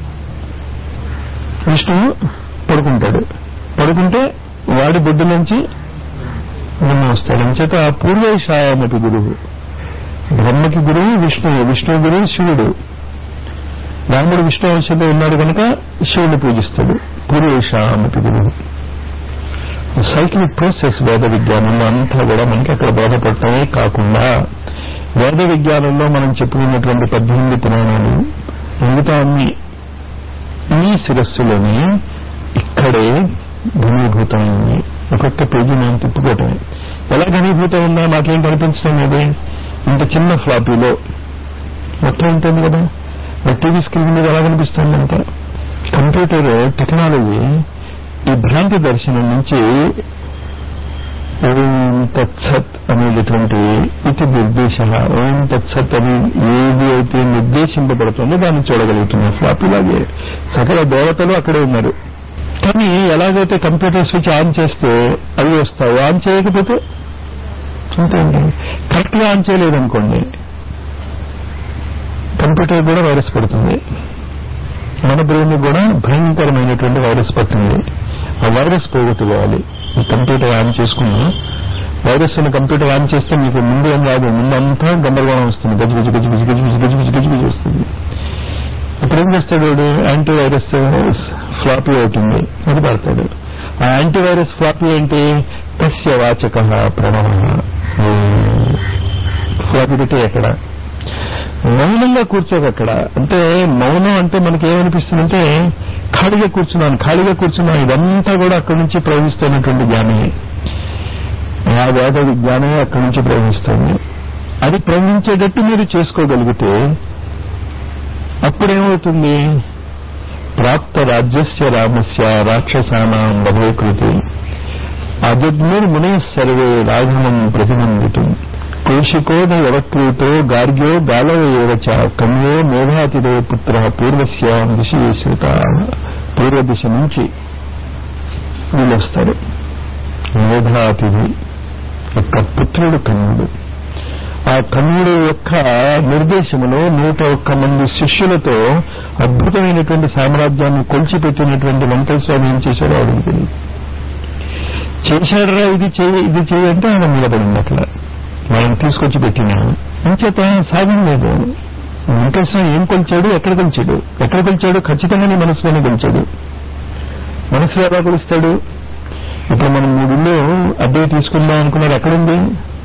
విష్ణువు పడుకుంటాడు పడుకుంటే వాడి బొడ్డు నుంచి బ్రహ్మ వస్తాడు అంచేత పూర్వేశామపి గురువు బ్రహ్మకి గురువు విష్ణువు విష్ణువు గురువు శివుడు రాముడు విష్ణు వంశంలో ఉన్నాడు కనుక శివుని పూజిస్తాడు పూర్వేశామపి గురువు సైక్లిక్ ప్రాసెస్ వేద విజ్ఞానంలో అంతా కూడా మనకి అక్కడ బోధపడటమే కాకుండా వేద విజ్ఞానంలో మనం చెప్పుకున్నటువంటి పద్దెనిమిది పురాణాలు మిగతా అన్ని ఈ శిరస్సులోని ఇక్కడే ఘనీభూతమైంది ఒక్కొక్క పేజీ మనం తిప్పుకోవటమే ఎలా ఘనీభూతం ఉందా నాకేం కనిపించడం లేదు ఇంత చిన్న ఫ్లాపీలో మొత్తం ఉంటుంది కదా మరి టీవీ స్క్రీన్ మీద ఎలా కనిపిస్తుంది అంత కంప్యూటర్ టెక్నాలజీ ఈ భ్రాంతి దర్శనం నుంచి ఓం తత్సత్ అనేటటువంటి ఇది నిర్దేశ ఓం తత్సత్ అని ఏది అయితే నిర్దేశింపబడుతుందో దాన్ని చూడగలుగుతున్నాం ఫ్లాపీలాగే సకల దేవతలు అక్కడే ఉన్నారు కానీ ఎలాగైతే కంప్యూటర్ స్విచ్ ఆన్ చేస్తే అవి వస్తాయి ఆన్ చేయకపోతే అంతేండి కరెక్ట్ గా ఆన్ చేయలేదనుకోండి కంప్యూటర్ కూడా వైరస్ పడుతుంది మన బ్రెయిన్ కూడా భయంకరమైనటువంటి వైరస్ పట్టింది ఆ వైరస్ పోగొట్టుకోవాలి ఈ కంప్యూటర్ ఆన్ చేసుకున్నా వైరస్ ఉన్న కంప్యూటర్ ఆన్ చేస్తే మీకు ముందు ఏం రాదు ముందు అంతా గందరగోళం వస్తుంది గజి గజి గజి గజి గజి గజి గజి గజి గజి వస్తుంది ఇప్పుడు ఏం చేస్తాడు వాడు యాంటీ వైరస్ ఫ్లాపీ అవుతుంది అది పడతాడు ఆ యాంటీ వైరస్ ఫ్లాపీ ఏంటి తస్య వాచక ప్రణవ ఫ్లాపీ పెట్టి ఎక్కడ మౌనంగా కూర్చోకక్కడ అంటే మౌనం అంటే మనకి ఏమనిపిస్తుందంటే ఖాళీగా కూర్చున్నాను ఖాళీగా కూర్చున్నాను ఇదంతా కూడా అక్కడి నుంచి ప్రవహిస్తున్నటువంటి జ్ఞానమే ఆ వేద విజ్ఞానమే అక్కడి నుంచి ప్రవహిస్తుంది అది ప్రవహించేటట్టు మీరు చేసుకోగలిగితే అప్పుడేమవుతుంది ప్రాప్త రాజ్యస్య రామస్య రాక్షసానాం వధోకృతి అజగ్నిర్ మునే సర్వే రాఘవం ప్రతిబంధితం కౌశికోద యవక్రీతో గార్గ్యో గాలవ ఏవచ కన్యో మేధాతిదే పుత్ర పూర్వస్య దిశి శ్రుత పూర్వ దిశ నుంచి వీళ్ళు వస్తారు మేధాతిథి యొక్క పుత్రుడు కన్యుడు ఆ కన్యుడు యొక్క నిర్దేశములో నూట ఒక్క మంది శిష్యులతో అద్భుతమైనటువంటి సామ్రాజ్యాన్ని కొలిచిపెట్టినటువంటి వెంకట స్వామి ఏం చేశాడో అడిగి తెలియదు చేశాడరా ఇది చేయి ఇది చేయి అంటే ఆయన నిలబడింది అట్లా మనం తీసుకొచ్చి పెట్టినాము ఇంచేత సాగం లేదు వెంకటేశ్వరం ఏం కొలిచాడు ఎక్కడ కొలిచాడు ఎక్కడ కొలిచాడు ఖచ్చితంగా నీ మనసులోనే కొలిచాడు మనసులో ఎలా కొలుస్తాడు ఇప్పుడు మనం మూడిళ్ళు అద్దె తీసుకుందాం అనుకున్నారు ఎక్కడుంది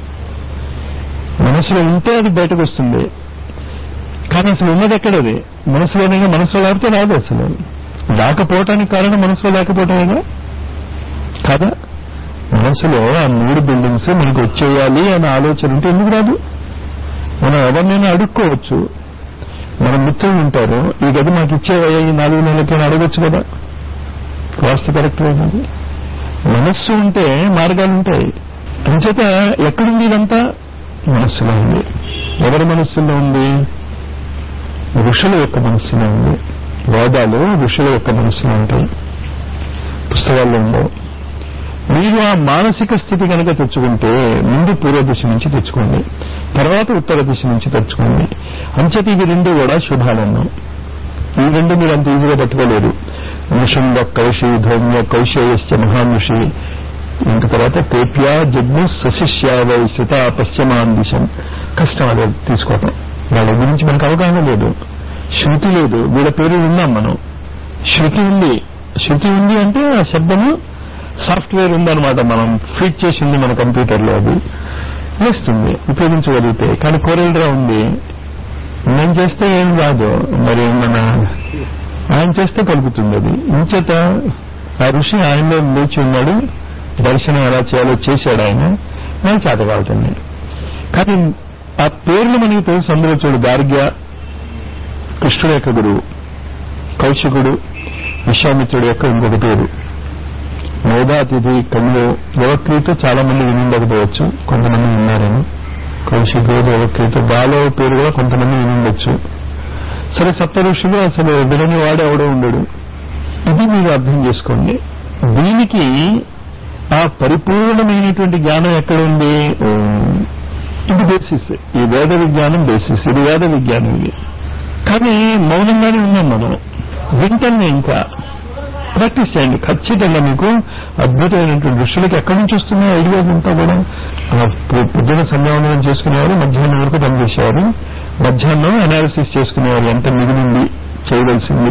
మనసులో ఉంటే అది బయటకు వస్తుంది కానీ అసలు ఉన్నది ఎక్కడది మనసులోనే మనసులో లేకపోతే రాదు అసలు రాకపోవటానికి కారణం మనసులో లేకపోవటమేగా కాదా మనసులో ఆ మూడు బిల్డింగ్స్ మనకు వచ్చేయాలి అనే ఆలోచన ఉంటే ఎందుకు రాదు మనం ఎవరినైనా అడుక్కోవచ్చు మన మిత్రులు ఉంటారు ఈ గది మాకు ఇచ్చేవయ్యా ఈ నాలుగు నెలలకి అని అడగచ్చు కదా వాస్తు కరెక్ట్ అయినది మనస్సు ఉంటే మార్గాలు ఉంటాయి అంచేత ఎక్కడుంది ఇదంతా మనస్సులో ఉంది ఎవరి మనస్సులో ఉంది ఋషుల యొక్క మనస్సులో ఉంది వేదాలు ఋషుల యొక్క మనస్సులో ఉంటాయి పుస్తకాల్లో ఉండవు మీరు ఆ మానసిక స్థితి కనుక తెచ్చుకుంటే ముందు పూర్వ దిశ నుంచి తెచ్చుకోండి తర్వాత ఉత్తర దిశ నుంచి తెచ్చుకోండి అంచేత ఇవి రెండు కూడా శుభాలన్నాం ఈ రెండు మీరు అంత ఈజీగా పట్టుకోలేరు నృషుండ కౌశి ధౌమ్య కౌశేయశ్చ మహానుషి ఇంక తర్వాత తేప్య జగ్ము సశిష్య వై శిత పశ్చిమాన్ దిశం కష్టం అది తీసుకోవటం వాళ్ళ గురించి మనకు అవగాహన లేదు శృతి లేదు వీళ్ళ పేరు విన్నాం మనం శృతి ఉంది శృతి ఉంది అంటే ఆ శబ్దము సాఫ్ట్వేర్ ఉందన్నమాట మనం ఫీడ్ చేసింది మన కంప్యూటర్లో అది వేస్తుంది ఉపయోగించగలిగితే కానీ కోరెల్డ్రా ఉంది నేను చేస్తే ఏం రాదు మరి మన ఆయన చేస్తే పలుకుతుంది అది ఇంచేత ఆ ఋషి ఆయనలో లేచి ఉన్నాడు దర్శనం ఎలా చేయాలో చేశాడు ఆయన నేను చేత కావుతుంది కానీ ఆ పేర్లు మనకి తెలుసు అందులో చూడు గార్గ్య కృష్ణుడు యొక్క గురువు కౌశికుడు విశ్వామిత్రుడు యొక్క ఇంకొక పేరు మేధాతిథి కన్యో యువక్రీతో చాలా మంది వినిండకపోవచ్చు కొంతమంది విన్నారని కౌశికుడు యువక్రీతో గాలో పేరు కూడా కొంతమంది వినిండొచ్చు సరే సప్త ఋషులు అసలు వినని వాడు ఎవడో ఉండడు ఇది మీరు అర్థం చేసుకోండి దీనికి ఆ పరిపూర్ణమైనటువంటి జ్ఞానం ఎక్కడ ఉంది ఇది బేసిస్ ఈ వేద విజ్ఞానం బేసిస్ ఇది వేద విజ్ఞానం ఇది కానీ మౌనంగానే ఉన్నాం మనం వింటనే ఇంకా ప్రాక్టీస్ చేయండి ఖచ్చితంగా మీకు అద్భుతమైనటువంటి ఋషులకి ఎక్కడి నుంచి వస్తున్నాయి ఐడియాస్ అంతా కూడా ఆ పొ- పొద్దున సంధ్యావందనం చేసుకునేవారు మధ్యాహ్నం వరకు పనిచేసేవారు మధ్యాహ్నం అనాలిసిస్ చేసుకునేవారు ఎంత మిగిలింది చేయవలసింది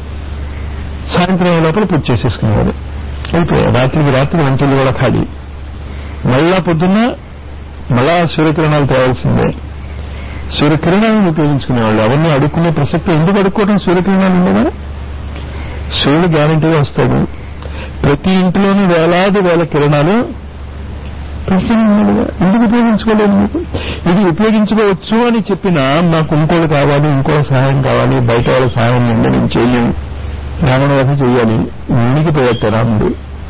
సాయంత్రం లోపల పూర్తి చేసేసుకునేవారు అయిపోయాయి రాత్రికి రాత్రి వంటలు కూడా ఖాళీ మళ్ళా పొద్దున్న మళ్ళా సూర్యకిరణాలు తేవాల్సిందే సూర్యకిరణాలను ఉపయోగించుకునేవాళ్ళు ఎవరిని అడుక్కునే ప్రసక్తి ఎందుకు అడుక్కోవడం సూర్యకిరణాలు ఉండగా సూర్యుడు గ్యారంటీగా వస్తాడు ప్రతి ఇంట్లోనూ వేలాది వేల కిరణాలు ప్రసన్నలుగా ఎందుకు ఉపయోగించుకోలేదు మీకు ఇది ఉపయోగించుకోవచ్చు అని చెప్పినా నాకు ఇంకోటి కావాలి ఇంకో సహాయం కావాలి బయట వాళ్ళ సహాయం నుండి నేను చేయలేను రావణ వధ చేయాలి మునిగిపోయేట రాముడు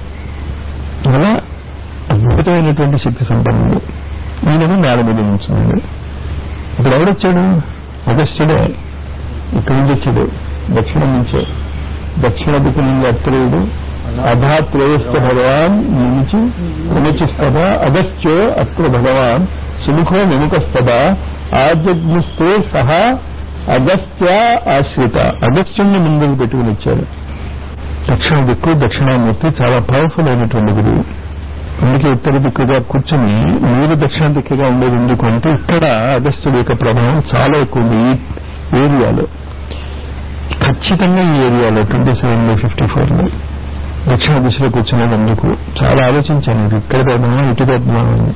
అలా అద్భుతమైనటువంటి శక్తి సంపన్నుడు ఈయనను నేల మీద ఉంచున్నాడు ఇప్పుడు ఎవడొచ్చాడు అగస్త్యుడే ఇక్కడి నుంచి వచ్చాడు దక్షిణం నుంచే దక్షిణ దిక్కు నుండి అత్రేయుడు అధాత్రేయస్థ భగవాన్ నుంచి విమచిస్తద అగస్త్యో అత్ర భగవాన్ సుముఖో విముఖస్తద ఆజగ్నిస్తే సహా అగస్త్య ఆశ్రిత అగస్త్యుణ్ణి ముందుకు పెట్టుకుని వచ్చాడు దక్షిణ దిక్కు దక్షిణామూర్తి చాలా పవర్ఫుల్ అయినటువంటి గురువు అందుకే ఉత్తర దిక్కుగా కూర్చుని మీరు దక్షిణ దిక్కుగా ఉండేది ఎందుకు అంటే ఇక్కడ అగస్త్యుడి యొక్క ప్రభావం చాలా ఎక్కువ ఉంది ఈ ఏరియాలో ఖచ్చితంగా ఈ ఏరియాలో ట్వంటీ సెవెన్ లో ఫిఫ్టీ ఫోర్ లో దక్షిణ దిశలో కూర్చునేది ఎందుకు చాలా ఆలోచించాను ఇది ఇక్కడ పెడదామా ఇటు పెడదామా అని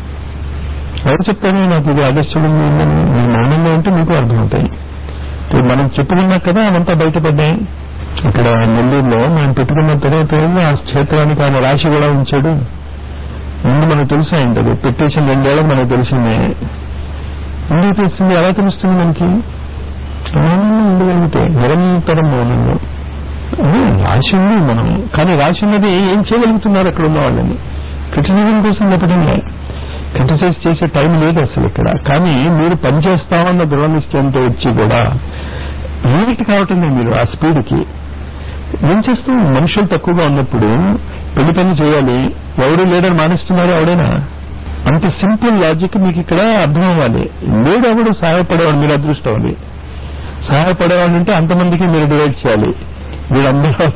ఎవరు చెప్తారు నాకు ఇది అగస్త్యుడు ఉందని మీరు మౌనంగా ఉంటే మీకు అర్థమవుతాయి ఇప్పుడు మనం చెప్పుకున్నాం కదా అవంతా బయటపడ్డాయి ఇక్కడ నెల్లూరులో మనం పెట్టుకున్న తర్వాత ఆ క్షేత్రానికి ఆయన రాశి కూడా ఉంచాడు ముందు మనకు తెలుసు అయింది పెట్టేసిన రెండేళ్ళకి మనకు తెలిసిందే ఎందుకు తెలిసింది ఎలా తెలుస్తుంది మనకి మౌనంగా ఉండగలిగితే నిరంతరం మౌనంగా అదే రాసి ఉంది మనం కానీ రాసి ఉన్నది ఏం చేయగలుగుతున్నారు అక్కడ ఉన్న వాళ్ళని క్రిటిసిజం కోసం చెప్పడంలే క్రిటిసైజ్ చేసే టైం లేదు అసలు ఇక్కడ కానీ మీరు పనిచేస్తామన్న దృఢ నిశ్చయంతో వచ్చి కూడా యూనిట్ కావటం లేదు మీరు ఆ స్పీడ్కి ఏం చేస్తాం మనుషులు తక్కువగా ఉన్నప్పుడు పెళ్లి పని చేయాలి ఎవడు లేడని మానేస్తున్నారు ఎవడైనా అంత సింపుల్ లాజిక్ మీకు ఇక్కడ అర్థం అవ్వాలి లేడు ఎవడు సహాయపడేవాడు మీరు అదృష్టం అది సహాయపడేవాడు అంటే అంతమందికి మీరు డివైడ్ చేయాలి వీళ్ళందరూ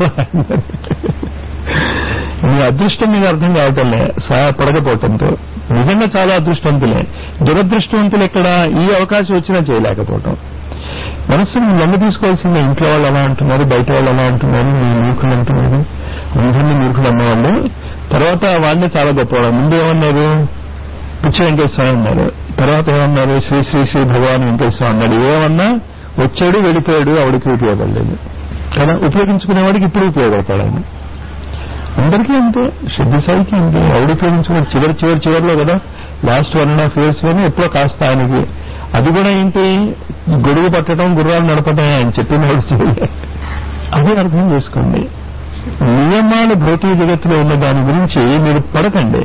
మీ అదృష్టం మీకు అర్థం కావటంలే సహాయపడకపోవటంతో నిజంగా చాలా అదృష్టవంతులే దురదృష్టవంతులు ఎక్కడ ఈ అవకాశం వచ్చినా చేయలేకపోవటం మనస్సును లొంగ తీసుకోవాల్సిందే ఇంట్లో వాళ్ళు ఎలా అంటున్నారు బయట వాళ్ళు ఎలా అంటున్నారు మీ మూర్ఖులు అంటున్నారు అందరినీ మూర్ఖులు అన్నవాళ్ళు తర్వాత వాళ్ళే చాలా గొప్పవాళ్ళు ముందు ఏమన్నారు పిచ్చి వెంకటేశ్వర అన్నారు తర్వాత ఏమన్నారు శ్రీ శ్రీ శ్రీ భగవాన్ వెంకటేశ్వర అన్నాడు ఏమన్నా వచ్చాడు వెళ్ళిపోయాడు ఆవిడకి ఉపయోగపడలేదు కదా ఉపయోగించుకునేవాడికి ఇప్పుడు ఉపయోగపడతాడు ఆయన అందరికీ అంతే శుద్ధ సాయికి అంతే ఎవడు ఉపయోగించుకున్నాడు చివరి చివరి చివరిలో కదా last one and half years లోనే ఎప్పుడో కాస్త ఆయనకి అది కూడా ఏంటి గొడుగు పట్టడం గుర్రాలు నడపడం ఆయన చెప్పిన వాడు చేయలే అది అర్థం చేసుకోండి నియమాలు భౌతిక జగత్తులో ఉన్న దాని గురించి మీరు పడకండి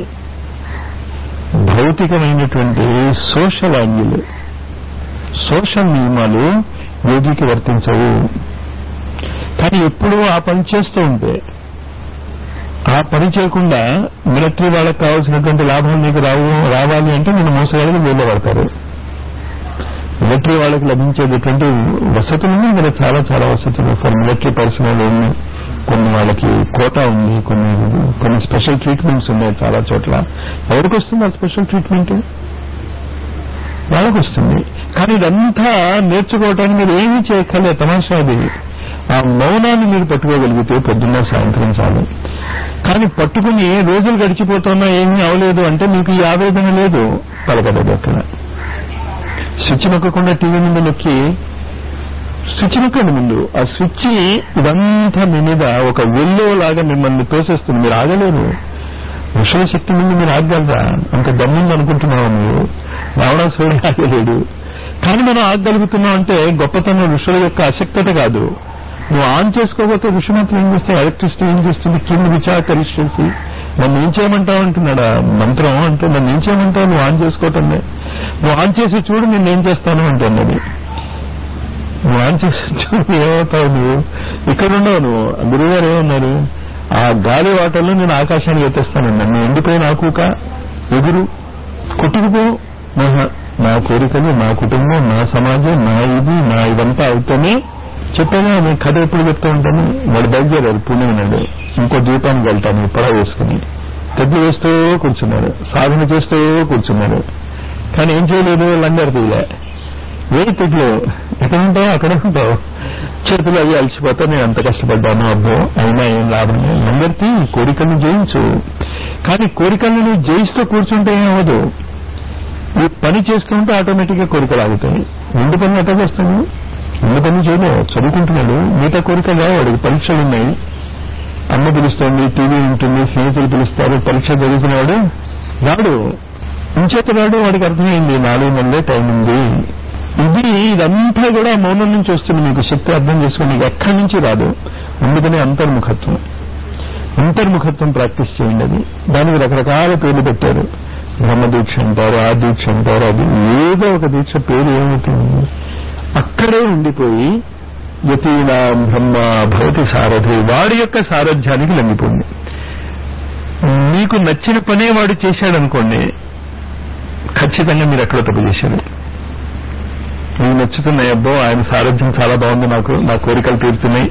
భౌతికమైనటువంటి సోషల్ యాంగిల్ సోషల్ నియమాలు యోగికి వర్తించవు కానీ ఎప్పుడూ ఆ పని చేస్తూ ఉంటే ఆ పని చేయకుండా మిలిటరీ వాళ్ళకి కావాల్సినటువంటి లాభం నీకు రావు రావాలి అంటే నేను మోసగాళ్ళకి వీళ్ళు పడతారు మిలిటరీ వాళ్ళకి లభించేటటువంటి వసతులు ఇక్కడ చాలా చాలా వసతులు ఫర్ మిలిటరీ పర్సనల్ ఉంది కొన్ని వాళ్ళకి కోటా ఉంది కొన్ని కొన్ని స్పెషల్ ట్రీట్మెంట్స్ ఉన్నాయి చాలా చోట్ల ఎవరికి వస్తుంది ఆ స్పెషల్ ట్రీట్మెంట్ వాళ్ళకి వస్తుంది కానీ ఇదంతా నేర్చుకోవటానికి మీరు ఏమీ చేయక్కర్లేదు తమాషా అది ఆ మౌనాన్ని మీరు పట్టుకోగలిగితే పొద్దున్న సాయంత్రం చాలు కానీ పట్టుకుని రోజులు గడిచిపోతున్నా ఏమీ అవలేదు అంటే మీకు ఈ ఆవేదన లేదు పలకలేదు అక్కడ స్విచ్ నొక్కకుండా టీవీ ముందు నొక్కి స్విచ్ నొక్కండి ముందు ఆ స్విచ్ ఇదంతా మీ మీద ఒక వెల్లో లాగా మిమ్మల్ని తోసేస్తుంది మీరు ఆగలేరు ఋషుల శక్తి ముందు మీరు ఆగగలరా అంత దమ్ముంది అనుకుంటున్నావా మీరు రావణాసురుడు ఆగలేడు కానీ మనం ఆగగలుగుతున్నాం అంటే గొప్పతనం ఋషుల యొక్క అశక్తత కాదు నువ్వు ఆన్ చేసుకోకపోతే ఋషి మాత్రం ఏం చేస్తే ఎలక్ట్రిసిటీ ఏం చేస్తుంది కింద విచార కలిసి నన్ను ఏం చేయమంటావు అంటున్నాడు ఆ మంత్రం అంటే నన్ను ఏం చేయమంటావు నువ్వు ఆన్ చేసుకోవటంలే నువ్వు ఆన్ చేసి చూడు నేను ఏం చేస్తాను అంటున్నది నువ్వు ఆన్ చేసి ఏమవుతావు నువ్వు ఇక్కడ ఉండవు నువ్వు గురువు గారు ఏమన్నారు ఆ గాలి వాటర్లో నేను ఆకాశానికి ఎత్తేస్తానన్నాను నువ్వు ఎండిపోయిన ఆకుక ఎగురు కొట్టుకుపో మహా నా కోరికలు నా కుటుంబం నా సమాజం నా ఇది నా ఇదంతా అవుతానే చెప్పాను నేను కథ ఎప్పుడు చెప్తూ ఉంటాను వాడు బయలుదేరారు పుణ్యం నాడు ఇంకో ద్వీపానికి వెళ్తాను పొడ వేసుకుని తెడ్లు వేస్తూ కూర్చున్నారు సాధన చేస్తూ కూర్చున్నారు కానీ ఏం చేయలేదు లంగర్ తీయలే వేడి తెడ్లు ఎక్కడ ఉంటావు అక్కడ ఉంటావు చేతులు అవి అలసిపోతా నేను అంత కష్టపడ్డాను అబ్బో అయినా ఏం లాభం లేదు లంగర్ తీ కోరికలను జయించు కానీ కోరికలను జయిస్తూ కూర్చుంటే ఏమవదు ఈ పని చేస్తుంటే ఆటోమేటిక్ గా కోరికలు ఆగుతాయి ముందు పని ఎట్లా చేస్తాను ముందు పని చేయలేవు చదువుకుంటున్నాడు మిగతా కోరికలు రావు వాడికి పరీక్షలు ఉన్నాయి అమ్మ పిలుస్తోంది టీవీ ఉంటుంది స్నేహితులు పిలుస్తారు పరీక్ష చదువుతున్నాడు రాడు ఇంచేత రాడు వాడికి అర్థమైంది నాలుగు నెలలే టైం ఉంది ఇది ఇదంతా కూడా మౌనం నుంచి వస్తుంది మీకు శక్తి అర్థం చేసుకుని మీకు ఎక్కడి నుంచి రాదు అందుకనే అంతర్ముఖత్వం అంతర్ముఖత్వం ప్రాక్టీస్ చేయండి అది దానికి రకరకాల పేర్లు పెట్టారు బ్రహ్మ దీక్ష అంటారు ఆ దీక్ష అంటారు అది ఏదో ఒక దీక్ష పేరు ఏమవుతుంది అక్కడే ఉండిపోయి యతీనా బ్రహ్మ భవతి సారథి వాడి యొక్క సారథ్యానికి లొంగిపోయింది మీకు నచ్చిన పనే వాడు చేశాడనుకోండి ఖచ్చితంగా మీరు ఎక్కడో తప్పు చేశారు మీకు నచ్చుతున్నాయి అబ్బో ఆయన సారథ్యం చాలా బాగుంది నాకు నా కోరికలు తీరుతున్నాయి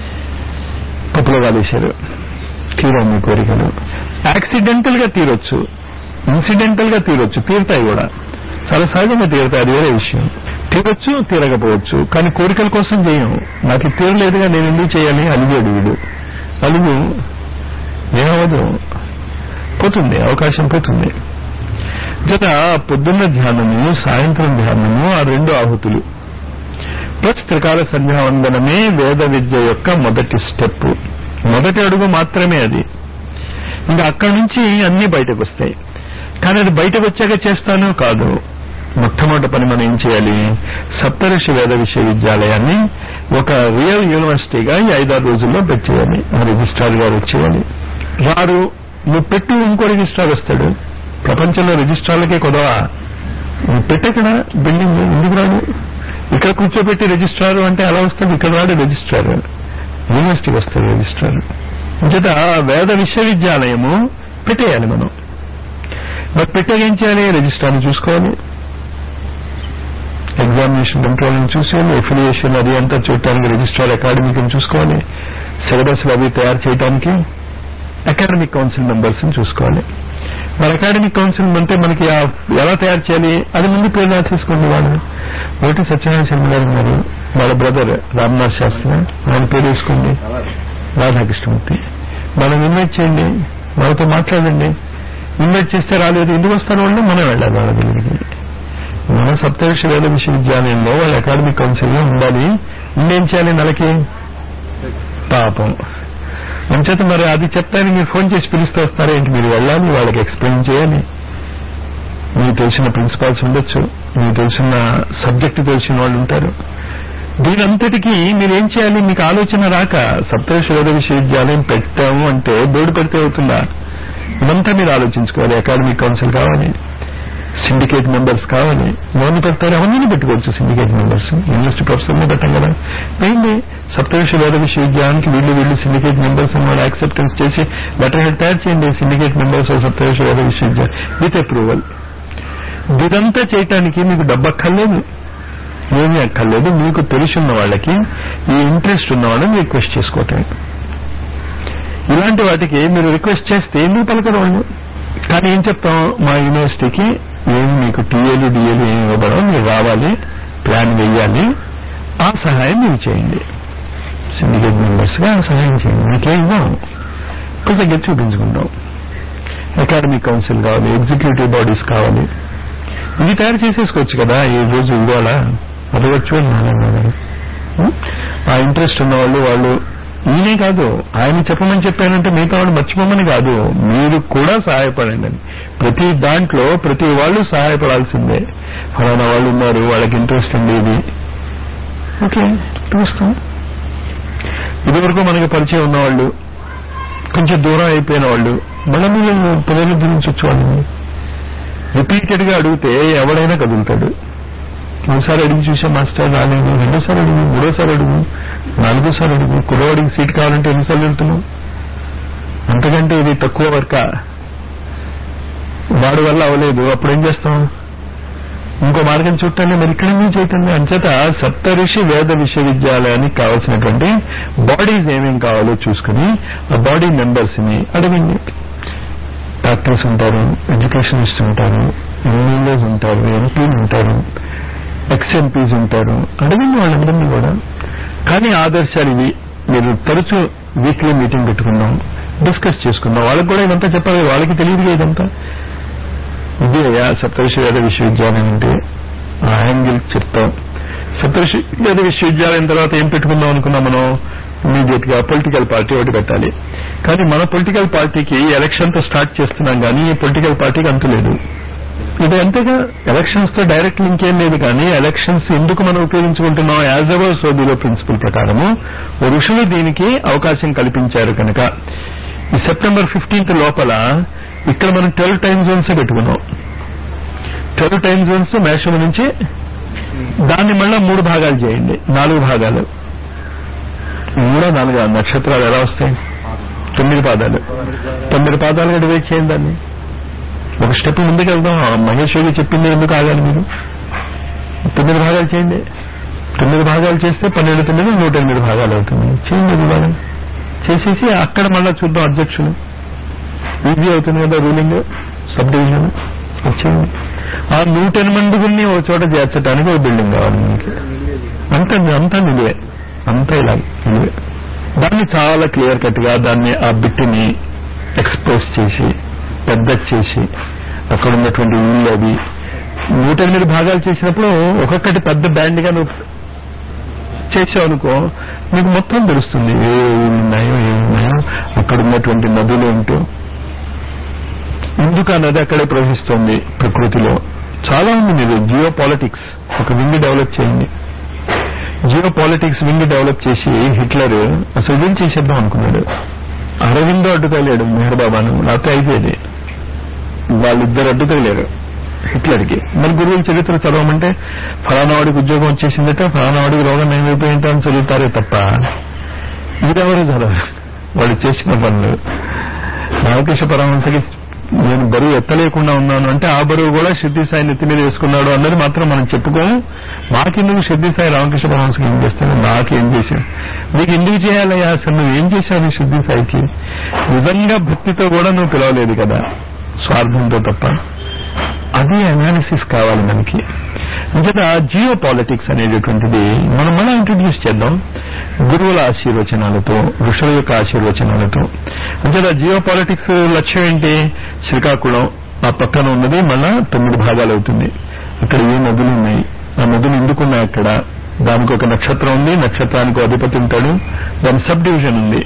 పప్పులో కాలేశారు తీరవు మీ కోరికలు యాక్సిడెంటల్ గా తీరొచ్చు ఇన్సిడెంటల్ గా తీరొచ్చు తీరుతాయి కూడా చాలా సహజంగా తీరుతాయి అది వేరే విషయం తీరొచ్చు తీరకపోవచ్చు కానీ కోరికల కోసం చేయం నాకు ఇది తీరలేదుగా నేను ఎందుకు చేయాలి అలిగాడు వీడు అలుగు ఏమవదు పోతుంది అవకాశం పోతుంది జత పొద్దున్న ధ్యానము సాయంత్రం ధ్యానము ఆ రెండు ఆహుతులు ప్లస్ త్రికాల సంధ్యావందనమే వేద విద్య యొక్క మొదటి స్టెప్ మొదటి అడుగు మాత్రమే అది ఇంకా అక్కడి నుంచి అన్ని బయటకు వస్తాయి కానీ అది బయటకు వచ్చాక చేస్తాను కాదు మొట్టమొదటి పని మనం ఏం చేయాలి సప్తఋషి వేద విశ్వవిద్యాలయాన్ని ఒక రియల్ యూనివర్సిటీగా ఈ ఐదారు రోజుల్లో పెట్టేయాలి ఆ రిజిస్ట్రార్ గారు వచ్చేయాలి వారు నువ్వు పెట్టు ఇంకో రిజిస్ట్రార్ వస్తాడు ప్రపంచంలో రిజిస్ట్రార్లకే కొదవా నువ్వు పెట్టక్కడ బిల్డింగ్ ఎందుకు రాడు ఇక్కడ కూర్చోబెట్టి రిజిస్ట్రార్ అంటే అలా వస్తుంది ఇక్కడ రాడు రిజిస్ట్రార్ యూనివర్సిటీకి వస్తాడు రిజిస్ట్రార్ అంచేత వేద విశ్వవిద్యాలయము పెట్టేయాలి మనం మరి పెట్టాక ఏం చేయాలి రిజిస్ట్రార్ని చూసుకోవాలి ఎగ్జామినేషన్ కంట్రోల్ చూసుకోవాలి ఎఫిలియేషన్ అది అంతా చూడటానికి రిజిస్ట్రార్ అకాడమిక్ చూసుకోవాలి సిలబస్ అవి తయారు చేయడానికి అకాడమిక్ కౌన్సిల్ మెంబర్స్ చూసుకోవాలి మరి అకాడమిక్ కౌన్సిల్ అంటే మనకి ఆ- ఎలా తయారు చేయాలి అది ముందు పేరు రాసేసుకోండి వాళ్ళు ఒకటి సత్యనారాయణ శర్మ గారు ఉన్నారు వాళ్ళ బ్రదర్ రామ్నాథ్ శాస్త్రి ఆయన పేరు వేసుకోండి రాధాకృష్ణమూర్తి మనం ఇన్వైట్ చేయండి వాళ్ళతో మాట్లాడండి ఇన్వైట్ చేస్తే రాలేదు ఎందుకు వస్తారు వాళ్ళు మనం వెళ్ళాలి వాళ్ళ దగ్గరికి మన సప్తవిష వేద విశ్వవిద్యాలయంలో వాళ్ళ అకాడమిక్ కౌన్సిల్ లో ఉండాలి ఇంకేం చేయాలి నెలకి పాపం అంచేత మరి అది చెప్తానికి మీరు ఫోన్ చేసి పిలుస్తూ వస్తారా ఏంటి మీరు వెళ్ళాలి వాళ్ళకి ఎక్స్ప్లెయిన్ చేయాలి మీకు తెలిసిన ప్రిన్సిపాల్స్ ఉండొచ్చు మీకు తెలిసిన సబ్జెక్ట్ తెలిసిన వాళ్ళు ఉంటారు దీనంతటికీ మీరు ఏం చేయాలి మీకు ఆలోచన రాక సప్తవిష వేద విశ్వవిద్యాలయం పెట్టాము అంటే బోర్డు పెడితే అవుతుందా ఇదంతా మీరు ఆలోచించుకోవాలి అకాడమిక్ కౌన్సిల్ కావాలి సిండికేట్ మెంబర్స్ కావాలి ఎవరిని పెడతారు అవన్నీ పెట్టుకోవచ్చు సిండికేట్ మెంబర్స్ యూనివర్సిటీ ప్రొఫెసర్ని పెట్టాం కదా పోయింది సప్తవిష వేద విశ్వవిద్యాలయానికి వీళ్ళు వీళ్ళు సిండికేట్ మెంబర్స్ అని వాళ్ళు యాక్సెప్టెన్స్ చేసి లెటర్ హెడ్ తయారు చేయండి సిండికేట్ మెంబర్స్ సప్తవిష వేద విశ్వవిద్యాలయం విత్ అప్రూవల్ ఇదంతా చేయటానికి మీకు డబ్బు అక్కర్లేదు ఏమీ అక్కర్లేదు మీకు తెలుసున్న వాళ్ళకి ఈ ఇంట్రెస్ట్ ఉన్న వాళ్ళని రిక్వెస్ట్ చేసుకోవటం ఇలాంటి వాటికి మీరు రిక్వెస్ట్ చేస్తే ఎందుకు పలకరు వాళ్ళు కానీ ఏం చెప్తాం మా యూనివర్సిటీకి ఏమి మీకు టీఏలు డిఏలు ఏమి ఇవ్వబడవు మీరు రావాలి ప్లాన్ వెయ్యాలి ఆ సహాయం మీరు చేయండి సిండికేట్ మెంబర్స్ గా ఆ సహాయం చేయండి మీకేం ఇవ్వం కొంచెం చూపించుకుంటాం అకాడమిక్ కౌన్సిల్ కావాలి ఎగ్జిక్యూటివ్ బాడీస్ కావాలి ఇది తయారు చేసేసుకోవచ్చు కదా ఈ రోజు ఇవాళ అడగచ్చు అని నారాయణ ఆ ఇంట్రెస్ట్ ఉన్న వాళ్ళు వాళ్ళు ఈయనే కాదు ఆయన చెప్పమని చెప్పానంటే మిగతా వాళ్ళు మర్చిపోమని కాదు మీరు కూడా సహాయపడండి అని ప్రతి దాంట్లో ప్రతి వాళ్ళు సహాయపడాల్సిందే ఫలానా వాళ్ళు ఉన్నారు వాళ్ళకి ఇంట్రెస్ట్ ఉంది ఇది ఓకే చూస్తాం ఇదివరకు మనకి పరిచయం ఉన్నవాళ్ళు కొంచెం దూరం అయిపోయిన వాళ్ళు మళ్ళీ మీరు పునరుద్ధరించవచ్చు వాళ్ళని రిపీటెడ్ గా అడిగితే ఎవడైనా కదులుతాడు ఒకసారి అడిగి చూసా మాస్టర్ రాలేదు రెండోసారి అడుగు మూడోసారి అడుగు నాలుగోసారి అడుగు కురవాడికి సీట్ కావాలంటే ఎన్నిసార్లు వెళ్తున్నావు అంతకంటే ఇది తక్కువ వర్క వాడి వల్ల అవ్వలేదు అప్పుడు ఏం చేస్తాం ఇంకో మార్గం చుట్టాన్ని మరి ఇక్కడ నుంచి చేయటండి అంచేత సప్తఋషి వేద విశ్వవిద్యాలయానికి కావాల్సినటువంటి బాడీస్ ఏమేం కావాలో చూసుకుని ఆ బాడీ మెంబర్స్ ని అడగండి డాక్టర్స్ ఉంటారు ఎడ్యుకేషనిస్ట్ ఉంటారు ఎమ్మెల్యేస్ ఉంటారు ఎంపీలు ఉంటారు ఎక్స్ ఎంపీస్ ఉంటారు అడగండి వాళ్ళందరినీ కూడా కానీ ఆదర్శాలు ఇవి మీరు తరచూ వీక్లీ మీటింగ్ పెట్టుకుందాం డిస్కస్ చేసుకుందాం వాళ్ళకి కూడా ఇదంతా చెప్పాలి వాళ్ళకి తెలియదు ఇదంతా ఇది అయ్యా సప్తఋషి వేద విశ్వవిద్యాలయం అంటే ఆ యాంగిల్ చెప్తాం సప్తఋషి వేద విశ్వవిద్యాలయం తర్వాత ఏం పెట్టుకుందాం అనుకున్నాం మనం ఇమీడియట్ గా పొలిటికల్ పార్టీ ఒకటి పెట్టాలి కానీ మన పొలిటికల్ పార్టీకి ఎలక్షన్ తో స్టార్ట్ చేస్తున్నాం కానీ ఈ పొలిటికల్ పార్టీకి అంతు లేదు ఇది అంతేగా ఎలక్షన్స్ తో డైరెక్ట్ లింక్ ఏం లేదు కానీ ఎలక్షన్స్ ఎందుకు మనం ఉపయోగించుకుంటున్నాం యాజ్ ఎవర్ సోబిలో ప్రిన్సిపల్ ప్రకారము ఋషులు దీనికి అవకాశం కల్పించారు కనుక ఈ సెప్టెంబర్ ఫిఫ్టీన్త్ లోపల ఇక్కడ మనం ట్వెల్వ్ టైమ్ జోన్స్ పెట్టుకున్నాం ట్వెల్వ్ టైమ్ జోన్స్ మేషం నుంచి దాన్ని మళ్ళా మూడు భాగాలు చేయండి నాలుగు భాగాలు మూడో నాలుగు నక్షత్రాలు ఎలా వస్తాయి తొమ్మిది పాదాలు తొమ్మిది పాదాలుగా డివైడ్ చేయండి దాన్ని ఒక స్టెప్ ముందుకు వెళ్దాం ఆ మహేశ్వరి చెప్పింది ఎందుకు ఆగాలి మీరు తొమ్మిది భాగాలు చేయండి తొమ్మిది భాగాలు చేస్తే పన్నెండు తొమ్మిది నూట ఎనిమిది భాగాలు అవుతుంది చేయండి విభాగం చేసేసి అక్కడ మళ్ళా చూద్దాం అధ్యక్షులు ఈజీ అవుతుంది కదా రూలింగ్ సబ్ డివిజన్ వచ్చేయండి ఆ నూట ఎనిమిదిని ఒక చోట చేర్చడానికి ఒక బిల్డింగ్ కావాలి మీకు అంత అంతా నిలువే అంతా ఇలా నిలువే దాన్ని చాలా క్లియర్ కట్ గా దాన్ని ఆ బిట్టుని ఎక్స్పోజ్ చేసి పెద్ద చేసి అక్కడ ఉన్నటువంటి ఊళ్ళో అవి నూట ఎనిమిది భాగాలు చేసినప్పుడు ఒక్కొక్కటి పెద్ద బ్యాండ్ గా నువ్వు చేసావు అనుకో నీకు మొత్తం తెలుస్తుంది ఏ ఊళ్ళు ఉన్నాయో ఏమున్నాయో అక్కడ ఉన్నటువంటి నదులు ఏంటో ఎందుకు ఆ నది అక్కడే ప్రవహిస్తుంది ప్రకృతిలో చాలా ఉంది మీరు జియో పాలిటిక్స్ ఒక వింగ్ డెవలప్ చేయండి జియో పాలిటిక్స్ వింగ్ డెవలప్ చేసి హిట్లర్ అసలు ఏం చేసేద్దాం అనుకున్నాడు అరవిందో అడ్డు తగిలాడు మెహర్ బాబాను లేకపోతే అయిపోయేది వాళ్ళిద్దరు అడ్డు తగిలారు హిట్లర్కి మరి గురువుల చరిత్ర చదవమంటే ఫలానా వాడికి ఉద్యోగం వచ్చేసిందట ఫలానా వాడికి రోగం ఏమైపోయింటో అని చదువుతారే తప్ప ఇదెవరు చదవరు వాళ్ళు చేసిన పనులు రామకృష్ణ పరమహంసకి నేను బరువు ఎత్తలేకుండా ఉన్నాను అంటే ఆ బరువు కూడా సిద్ధి సాయి నెత్తి మీద వేసుకున్నాడు అన్నది మాత్రం మనం చెప్పుకోము మాకెందుకు సిద్ధి సాయి రామకృష్ణ పరమహంసకి ఏం చేస్తాను నాకేం చేశాను నీకు ఎందుకు చేయాలయ్యా అసలు నువ్వు ఏం చేశావు సిద్ధి సాయికి నిజంగా భక్తితో కూడా నువ్వు పిలవలేదు కదా స్వార్థంతో తప్ప అది అనాలిసిస్ కావాలి మనకి అంచేత జియో పాలిటిక్స్ అనేటటువంటిది మనం మళ్ళీ ఇంట్రడ్యూస్ చేద్దాం గురువుల ఆశీర్వచనాలతో ఋషుల యొక్క ఆశీర్వచనాలతో అంచేత జియో పాలిటిక్స్ లక్ష్యం ఏంటి శ్రీకాకుళం ఆ పక్కన ఉన్నది మళ్ళా తొమ్మిది భాగాలు అవుతుంది అక్కడ ఏ నదులు ఉన్నాయి ఆ నదులు ఎందుకున్నాయి అక్కడ దానికి ఒక నక్షత్రం ఉంది నక్షత్రానికి అధిపతి ఉంటాడు దాని సబ్ డివిజన్ ఉంది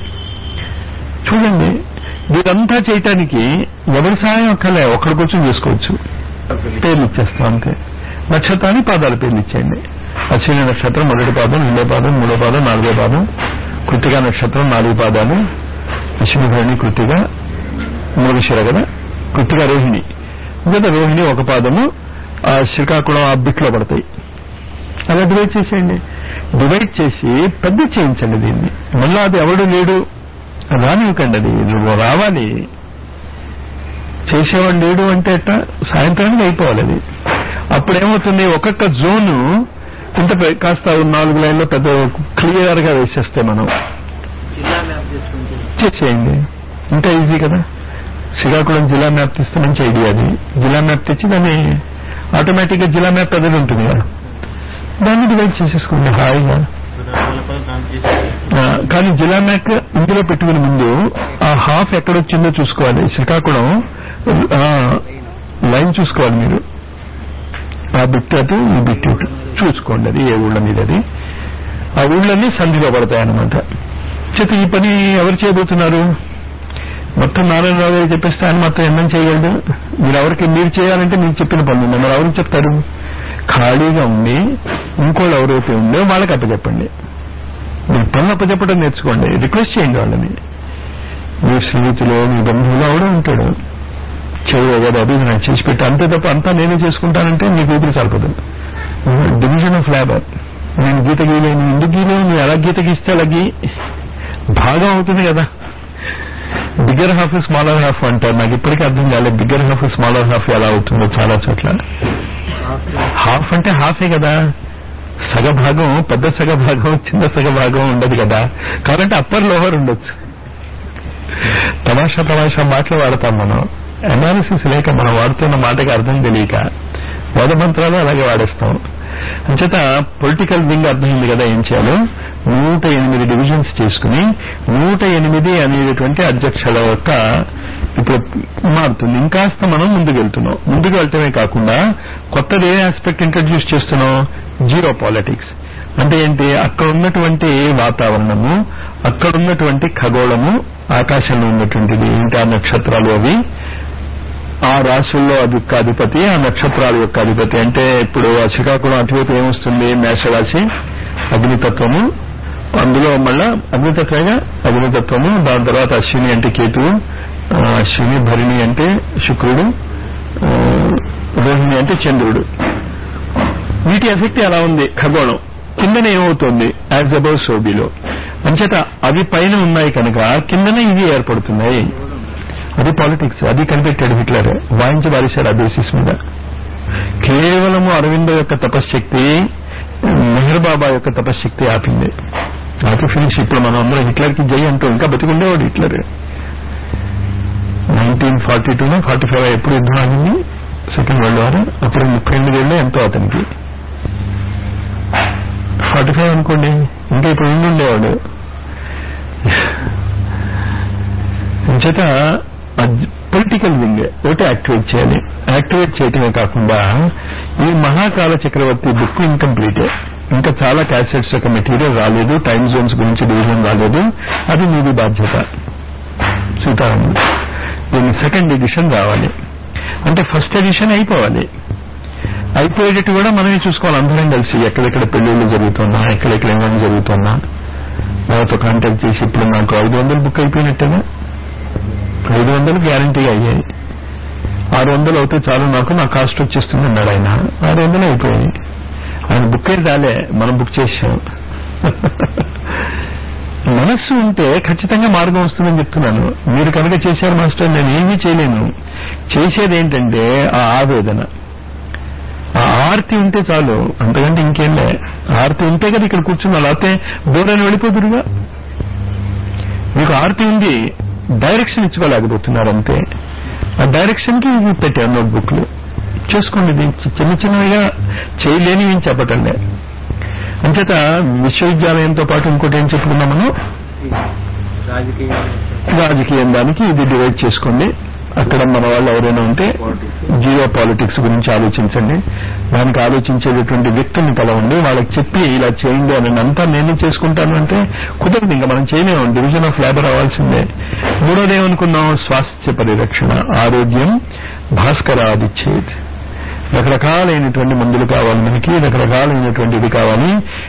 చూడండి వీరంతా చేయటానికి ఎవరి సహాయం అక్కర్లే ఒక్కడి కోసం చేసుకోవచ్చు పేర్లు ఇచ్చేస్తాం అంతే నక్షత్రానికి పాదాల పేర్లు ఇచ్చేయండి అశ్విని నక్షత్రం మొదటి పాదం రెండో పాదం మూడో పాదం నాలుగో పాదం కృతిగా నక్షత్రం నాలుగు పాదాలు అశ్విని భరణి కృతిగా మృగశిర కదా కృతిగా రోహిణి ఇంకా రోహిణి ఒక పాదము ఆ శ్రీకాకుళం ఆ బిట్లో పడతాయి అలా డివైడ్ చేసేయండి డివైడ్ చేసి పెద్ద చేయించండి దీన్ని మళ్ళా అది ఎవడు లేడు రానివ్వకండి అది నువ్వు రావాలి చేసేవాడు లేడు అంటే ఎట్ట సాయంత్రానికి అయిపోవాలి అది అప్పుడేమవుతుంది ఒక్కొక్క జోను ఇంత పె- కాస్త నాలుగు లైన్లో పెద్ద క్లియర్ గా వేసేస్తే మనం జిల్లా మ్యాప్ చేసుకుంటే చేసేయండి ఇంకా ఈజీ కదా శ్రీకాకుళం జిల్లా మ్యాప్ తీస్తే మంచి ఐడియా అది జిల్లా మ్యాప్ తెచ్చి దాన్ని ఆటోమేటిక్ గా జిల్లా మ్యాప్ పెద్దది ఉంటుంది కదా దాన్ని డివైడ్ చేసేసుకోండి హాయిగా వాళ్ళపై కాల్ చేసి ఆ, కానీ జిల్లా మ్యాప్ ఇందులో పెట్టుకునే ముందు ఆ హాఫ్ ఎక్కడొచ్చిందో చూసుకోవాలి శ్రీకాకుళం ఆ, లైన్ చూసుకోవాలి మీరు ఆ బిట్ అటు ఈ బిట్ ఇటు చూసుకోండి అది ఏ ఊళ్ళ మీద అది ఆ ఊళ్ళన్నీ సంధిలో పడతాయి అన్నమాట చేత ఈ పని ఎవరు చేయబోతున్నారు మొత్తం నారాయణరావు గారు చెప్పేస్తే ఆయన మొత్తం ఎన్నం చేయగలడు మీరు ఎవరికి మీరు చేయాలంటే మీకు చెప్పిన పనులు ఉన్నాయి మరి ఎవరికి చెప్తారు ఖాళీగా ఉండి ఇంకోళ్ళు ఎవరైతే ఉందో వాళ్ళకి అప్పచెప్పండి మీరు పనులు అప్పచెప్పడం నేర్చుకోండి రిక్వెస్ట్ చేయండి వాళ్ళని మీ స్నేహితులు మీ బంధువులు అవడం ఉంటాడు చెడు కదా అది నాకు చేసి పెట్టి అంతే తప్ప అంతా నేనే చేసుకుంటానంటే మీకు ఊపిరి సరిపోదు డివిజన్ ఆఫ్ లేబర్ నేను గీత గీయలేను ఎందుకు గీయలేను నువ్వు ఎలా గీత గీస్తే అలా గీ భాగం అవుతుంది కదా బిగ్గర్ హాఫ్ స్మాలర్ హాఫ్ అంటారు నాకు ఇప్పటికీ అర్థం కాలేదు బిగ్గర్ హాఫ్ స్మాలర్ హాఫ్ ఎలా అవుతుందో చాలా చోట్ల హాఫ్ అంటే హాఫే కదా సగ భాగం పెద్ద సగ భాగం చిన్న సగ భాగం ఉండదు కదా కాబట్టి అప్పర్ లోవర్ ఉండొచ్చు తమాషా తమాషా మాటలు వాడతాం మనం అనాలిసిస్ లేక మనం వాడుతున్న మాటకి అర్థం తెలియక వేద మంత్రాలు అలాగే వాడేస్తాం అంచేత పొలిటికల్ వింగ్ అర్థమైంది కదా ఏం చేయాలో నూట ఎనిమిది డివిజన్స్ చేసుకుని నూట ఎనిమిది అనేటటువంటి అధ్యక్షుల యొక్క ఇప్పుడు మారుతుంది ఇంకాస్త మనం ముందుకు వెళ్తున్నాం ముందుకు వెళ్ళటమే కాకుండా కొత్తది ఏ ఆస్పెక్ట్ ఇంట్రడ్యూస్ చేస్తున్నాం జీరో పాలిటిక్స్ అంటే ఏంటి అక్కడ ఉన్నటువంటి వాతావరణము అక్కడ ఉన్నటువంటి ఖగోళము ఆకాశంలో ఉన్నటువంటిది ఏంటి ఆ నక్షత్రాలు అవి ఆ రాశుల్లో అది యొక్క అధిపతి ఆ నక్షత్రాల యొక్క అధిపతి అంటే ఇప్పుడు ఆ శ్రీకాకుళం అటువైపు ఏమొస్తుంది మేషరాశి అగ్నితత్వము అందులో మళ్ళా అగ్నితత్వగా అగ్నితత్వము దాని తర్వాత అశ్విని అంటే కేతువు ఆ, అశ్విని భరిణి అంటే శుక్రుడు ఆ, రోహిణి అంటే చంద్రుడు వీటి ఎఫెక్ట్ ఎలా ఉంది ఖగోళం కిందన ఏమవుతుంది యాజ్ అబౌవ్ సోబీలో అంచేత అవి పైన ఉన్నాయి కనుక కిందన ఇవి ఏర్పడుతున్నాయి అది పాలిటిక్స్ అది కనిపెట్టాడు హిట్లర్ వాయించి వారేశాడు ఆ బేసిస్ మీద కేవలము అరవిందో యొక్క తపశ్శక్తి మెహర్ బాబా యొక్క తపశ్శక్తి ఆపింది ఆపి ఫినిష్ ఇప్పుడు మనం అందరం హిట్లర్ కి జై అంటూ ఇంకా బతికుండేవాడు హిట్లర్ నైన్టీన్ ఫార్టీ టూలో ఫార్టీ ఫైవ్ ఎప్పుడు యుద్ధం ఆగింది సెకండ్ వరల్డ్ వార్ అప్పుడు ముప్పై ఎనిమిది ఏళ్ళు ఎంతో అతనికి ఫార్టీ ఫైవ్ అనుకోండి ఇంకా ఇప్పుడు ఉండి ఉండేవాడు చేత పొలిటికల్ వింగ్ ఒకటి యాక్టివేట్ చేయాలి యాక్టివేట్ చేయటమే కాకుండా ఈ మహాకాల చక్రవర్తి బుక్ ఇన్కంప్లీటే ఇంకా చాలా క్యాసెట్స్ యొక్క మెటీరియల్ రాలేదు టైం జోన్స్ గురించి డివిజన్ రాలేదు అది మీది బాధ్యత సీతారాముడు దీని సెకండ్ ఎడిషన్ రావాలి అంటే ఫస్ట్ ఎడిషన్ అయిపోవాలి అయిపోయేటట్టు కూడా మనమే చూసుకోవాలి అందరం కలిసి ఎక్కడెక్కడ పెళ్లిళ్ళు జరుగుతున్నా ఎక్కడెక్కడ ఏమైనా జరుగుతున్నా నాతో కాంటాక్ట్ చేసి ఇప్పుడు నాకు ఐదు వందలు బుక్ అయిపోయినట్టేనా ఐదు వందలు గ్యారంటీ అయ్యాయి ఆరు వందలు అవుతే చాలు నాకు నా కాస్ట్ వచ్చేస్తుంది అన్నాడు ఆయన ఆరు వందలు అయిపోయాయి ఆయన బుక్ అయితే రాలే మనం బుక్ చేసాం మనస్సు ఉంటే ఖచ్చితంగా మార్గం వస్తుందని చెప్తున్నాను మీరు కనుక చేశారు మాస్టర్ నేను ఏమీ చేయలేను చేసేది ఏంటంటే ఆ ఆవేదన ఆ ఆర్తి ఉంటే చాలు అంతకంటే ఇంకేంలే ఆర్తి ఉంటే కదా ఇక్కడ కూర్చున్నా లేకపోతే దూరాన్ని వెళ్ళిపోతురుగా మీకు ఆర్తి ఉంది డైరెక్షన్ ఇచ్చుకోలేకపోతున్నారు అంతే ఆ డైరెక్షన్ కి ఇవి పెట్టారు నోట్బుక్లు చేసుకోండి ఇది చి- చిన్న చిన్నవిగా చేయలేని ఏం చెప్పటంలే అంచేత విశ్వవిద్యాలయంతో పాటు ఇంకోటి ఏం చెప్పుకున్నాం మనం రాజకీయ రాజకీయం దానికి ఇది డివైడ్ చేసుకోండి అక్కడ మన వాళ్ళు ఎవరైనా ఉంటే జియో పాలిటిక్స్ గురించి ఆలోచించండి దానికి ఆలోచించేటటువంటి వ్యక్తుల్ని కలవండి వాళ్ళకి చెప్పి ఇలా చేయండి అని అంతా నేనే చేసుకుంటాను అంటే కుదరదు ఇంకా మనం చేయలేము డివిజన్ ఆఫ్ లేబర్ అవ్వాల్సిందే మూడోది ఏమనుకున్నాం స్వాస్థ్య పరిరక్షణ ఆరోగ్యం భాస్కరాదిచ్చేది రకరకాలైనటువంటి మందులు కావాలి మనకి రకరకాలైనటువంటి ఇది కావాలి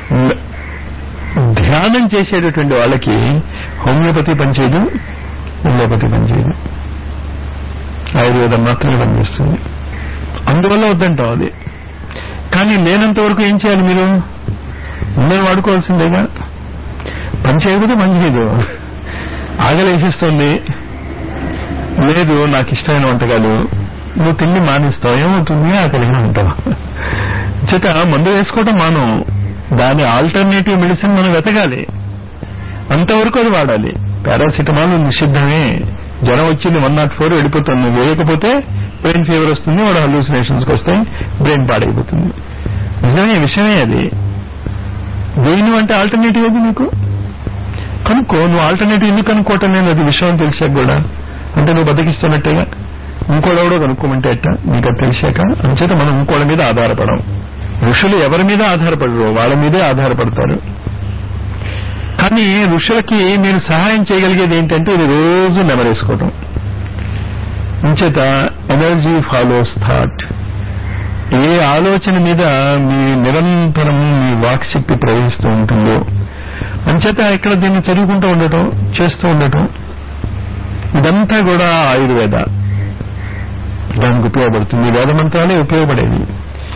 ధ్యానం చేసేటటువంటి వాళ్ళకి హోమియోపతి పనిచేయదు హోమియోపతి పనిచేయదు ఆయుర్వేదం మాత్రమే పనిచేస్తుంది అందువల్ల వద్దంటాం అది కానీ లేనంత వరకు ఏం చేయాలి మీరు ఉందని వాడుకోవాల్సిందేగా పని చేయకపోతే పని చేయదు ఆగలేసిస్తుంది లేదు నాకు ఇష్టమైన వంటకాలు నువ్వు తిండి మానేస్తావు ఏమవుతుంది ఆకలిగా ఉంటావు చేత మందు వేసుకోవటం మానం దాని ఆల్టర్నేటివ్ మెడిసిన్ మనం వెతకాలి అంతవరకు అది వాడాలి పారాసిటమాల్ నిషిద్ధమే జ్వరం వచ్చింది వన్ నాట్ ఫోర్ వెళ్ళిపోతుంది నువ్వు వేయకపోతే బ్రెయిన్ ఫీవర్ వస్తుంది వాడు హల్యూసినేషన్స్ వస్తాయి బ్రెయిన్ పాడైపోతుంది నిజమే విషయమే అది వేయను అంటే ఆల్టర్నేటివ్ అది నీకు కనుక్కో నువ్వు ఆల్టర్నేటివ్ ఎందుకు కనుక్కోవటం లేదు అది విషయం తెలిసాక కూడా అంటే నువ్వు బతికిస్తున్నట్టేగా ఇంకోడెవడో కనుక్కోమంటే ఎట్ట నీకు అది తెలిసాక అంచేత మనం ఇంకోళ్ళ మీద ఆధారపడం ఋషులు ఎవరి మీద ఆధారపడరు వాళ్ళ మీదే ఆధారపడతారు కానీ ఋషులకి మీరు సహాయం చేయగలిగేది ఏంటంటే ఇది రోజు నెమరేసుకోవటం ఇంచేత ఎనర్జీ ఫాలోస్ థాట్ ఏ ఆలోచన మీద మీ నిరంతరం మీ వాక్శక్తి ప్రవహిస్తూ ఉంటుందో అంచేత ఇక్కడ దీన్ని చదువుకుంటూ ఉండటం చేస్తూ ఉండటం ఇదంతా కూడా ఆయుర్వేద దానికి ఉపయోగపడుతుంది వేద మంత్రాలే ఉపయోగపడేది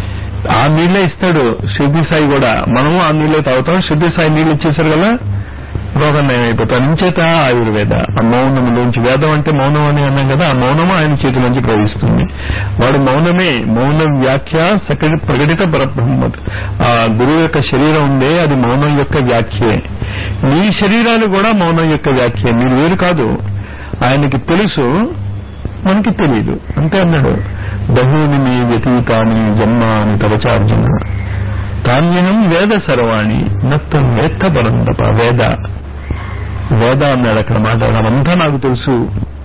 ఆ నీళ్ళే ఇస్తాడు శుద్ధి సాయి కూడా మనము ఆ నీళ్ళే తాగుతాం శుద్ధి సాయి నీళ్ళు ఇచ్చేసారు కదా రోగం నయమైపోతాం ఇంచేత ఆయుర్వేద ఆ మౌనములోంచి వేదం అంటే మౌనం అని అన్నాం కదా ఆ మౌనము ఆయన చేతి నుంచి ప్రవహిస్తుంది వాడు మౌనమే మౌన వ్యాఖ్య సకటి ప్రకటిత పరబ్రహ్మ ఆ గురువు యొక్క శరీరం ఉందే అది మౌనం యొక్క వ్యాఖ్యే మీ శరీరాలు కూడా మౌనం యొక్క వ్యాఖ్యే మీరు వేరు కాదు ఆయనకి తెలుసు మనకి తెలియదు అంతే అన్నాడు బహూని మీ వ్యతీతాని జన్మాని తవచార్జున తాన్యహం వేద సర్వాణి నత్తం వేత్త పరందప వేద వేద అన్నాడు అక్కడ మాట్లాడడం అంతా నాకు తెలుసు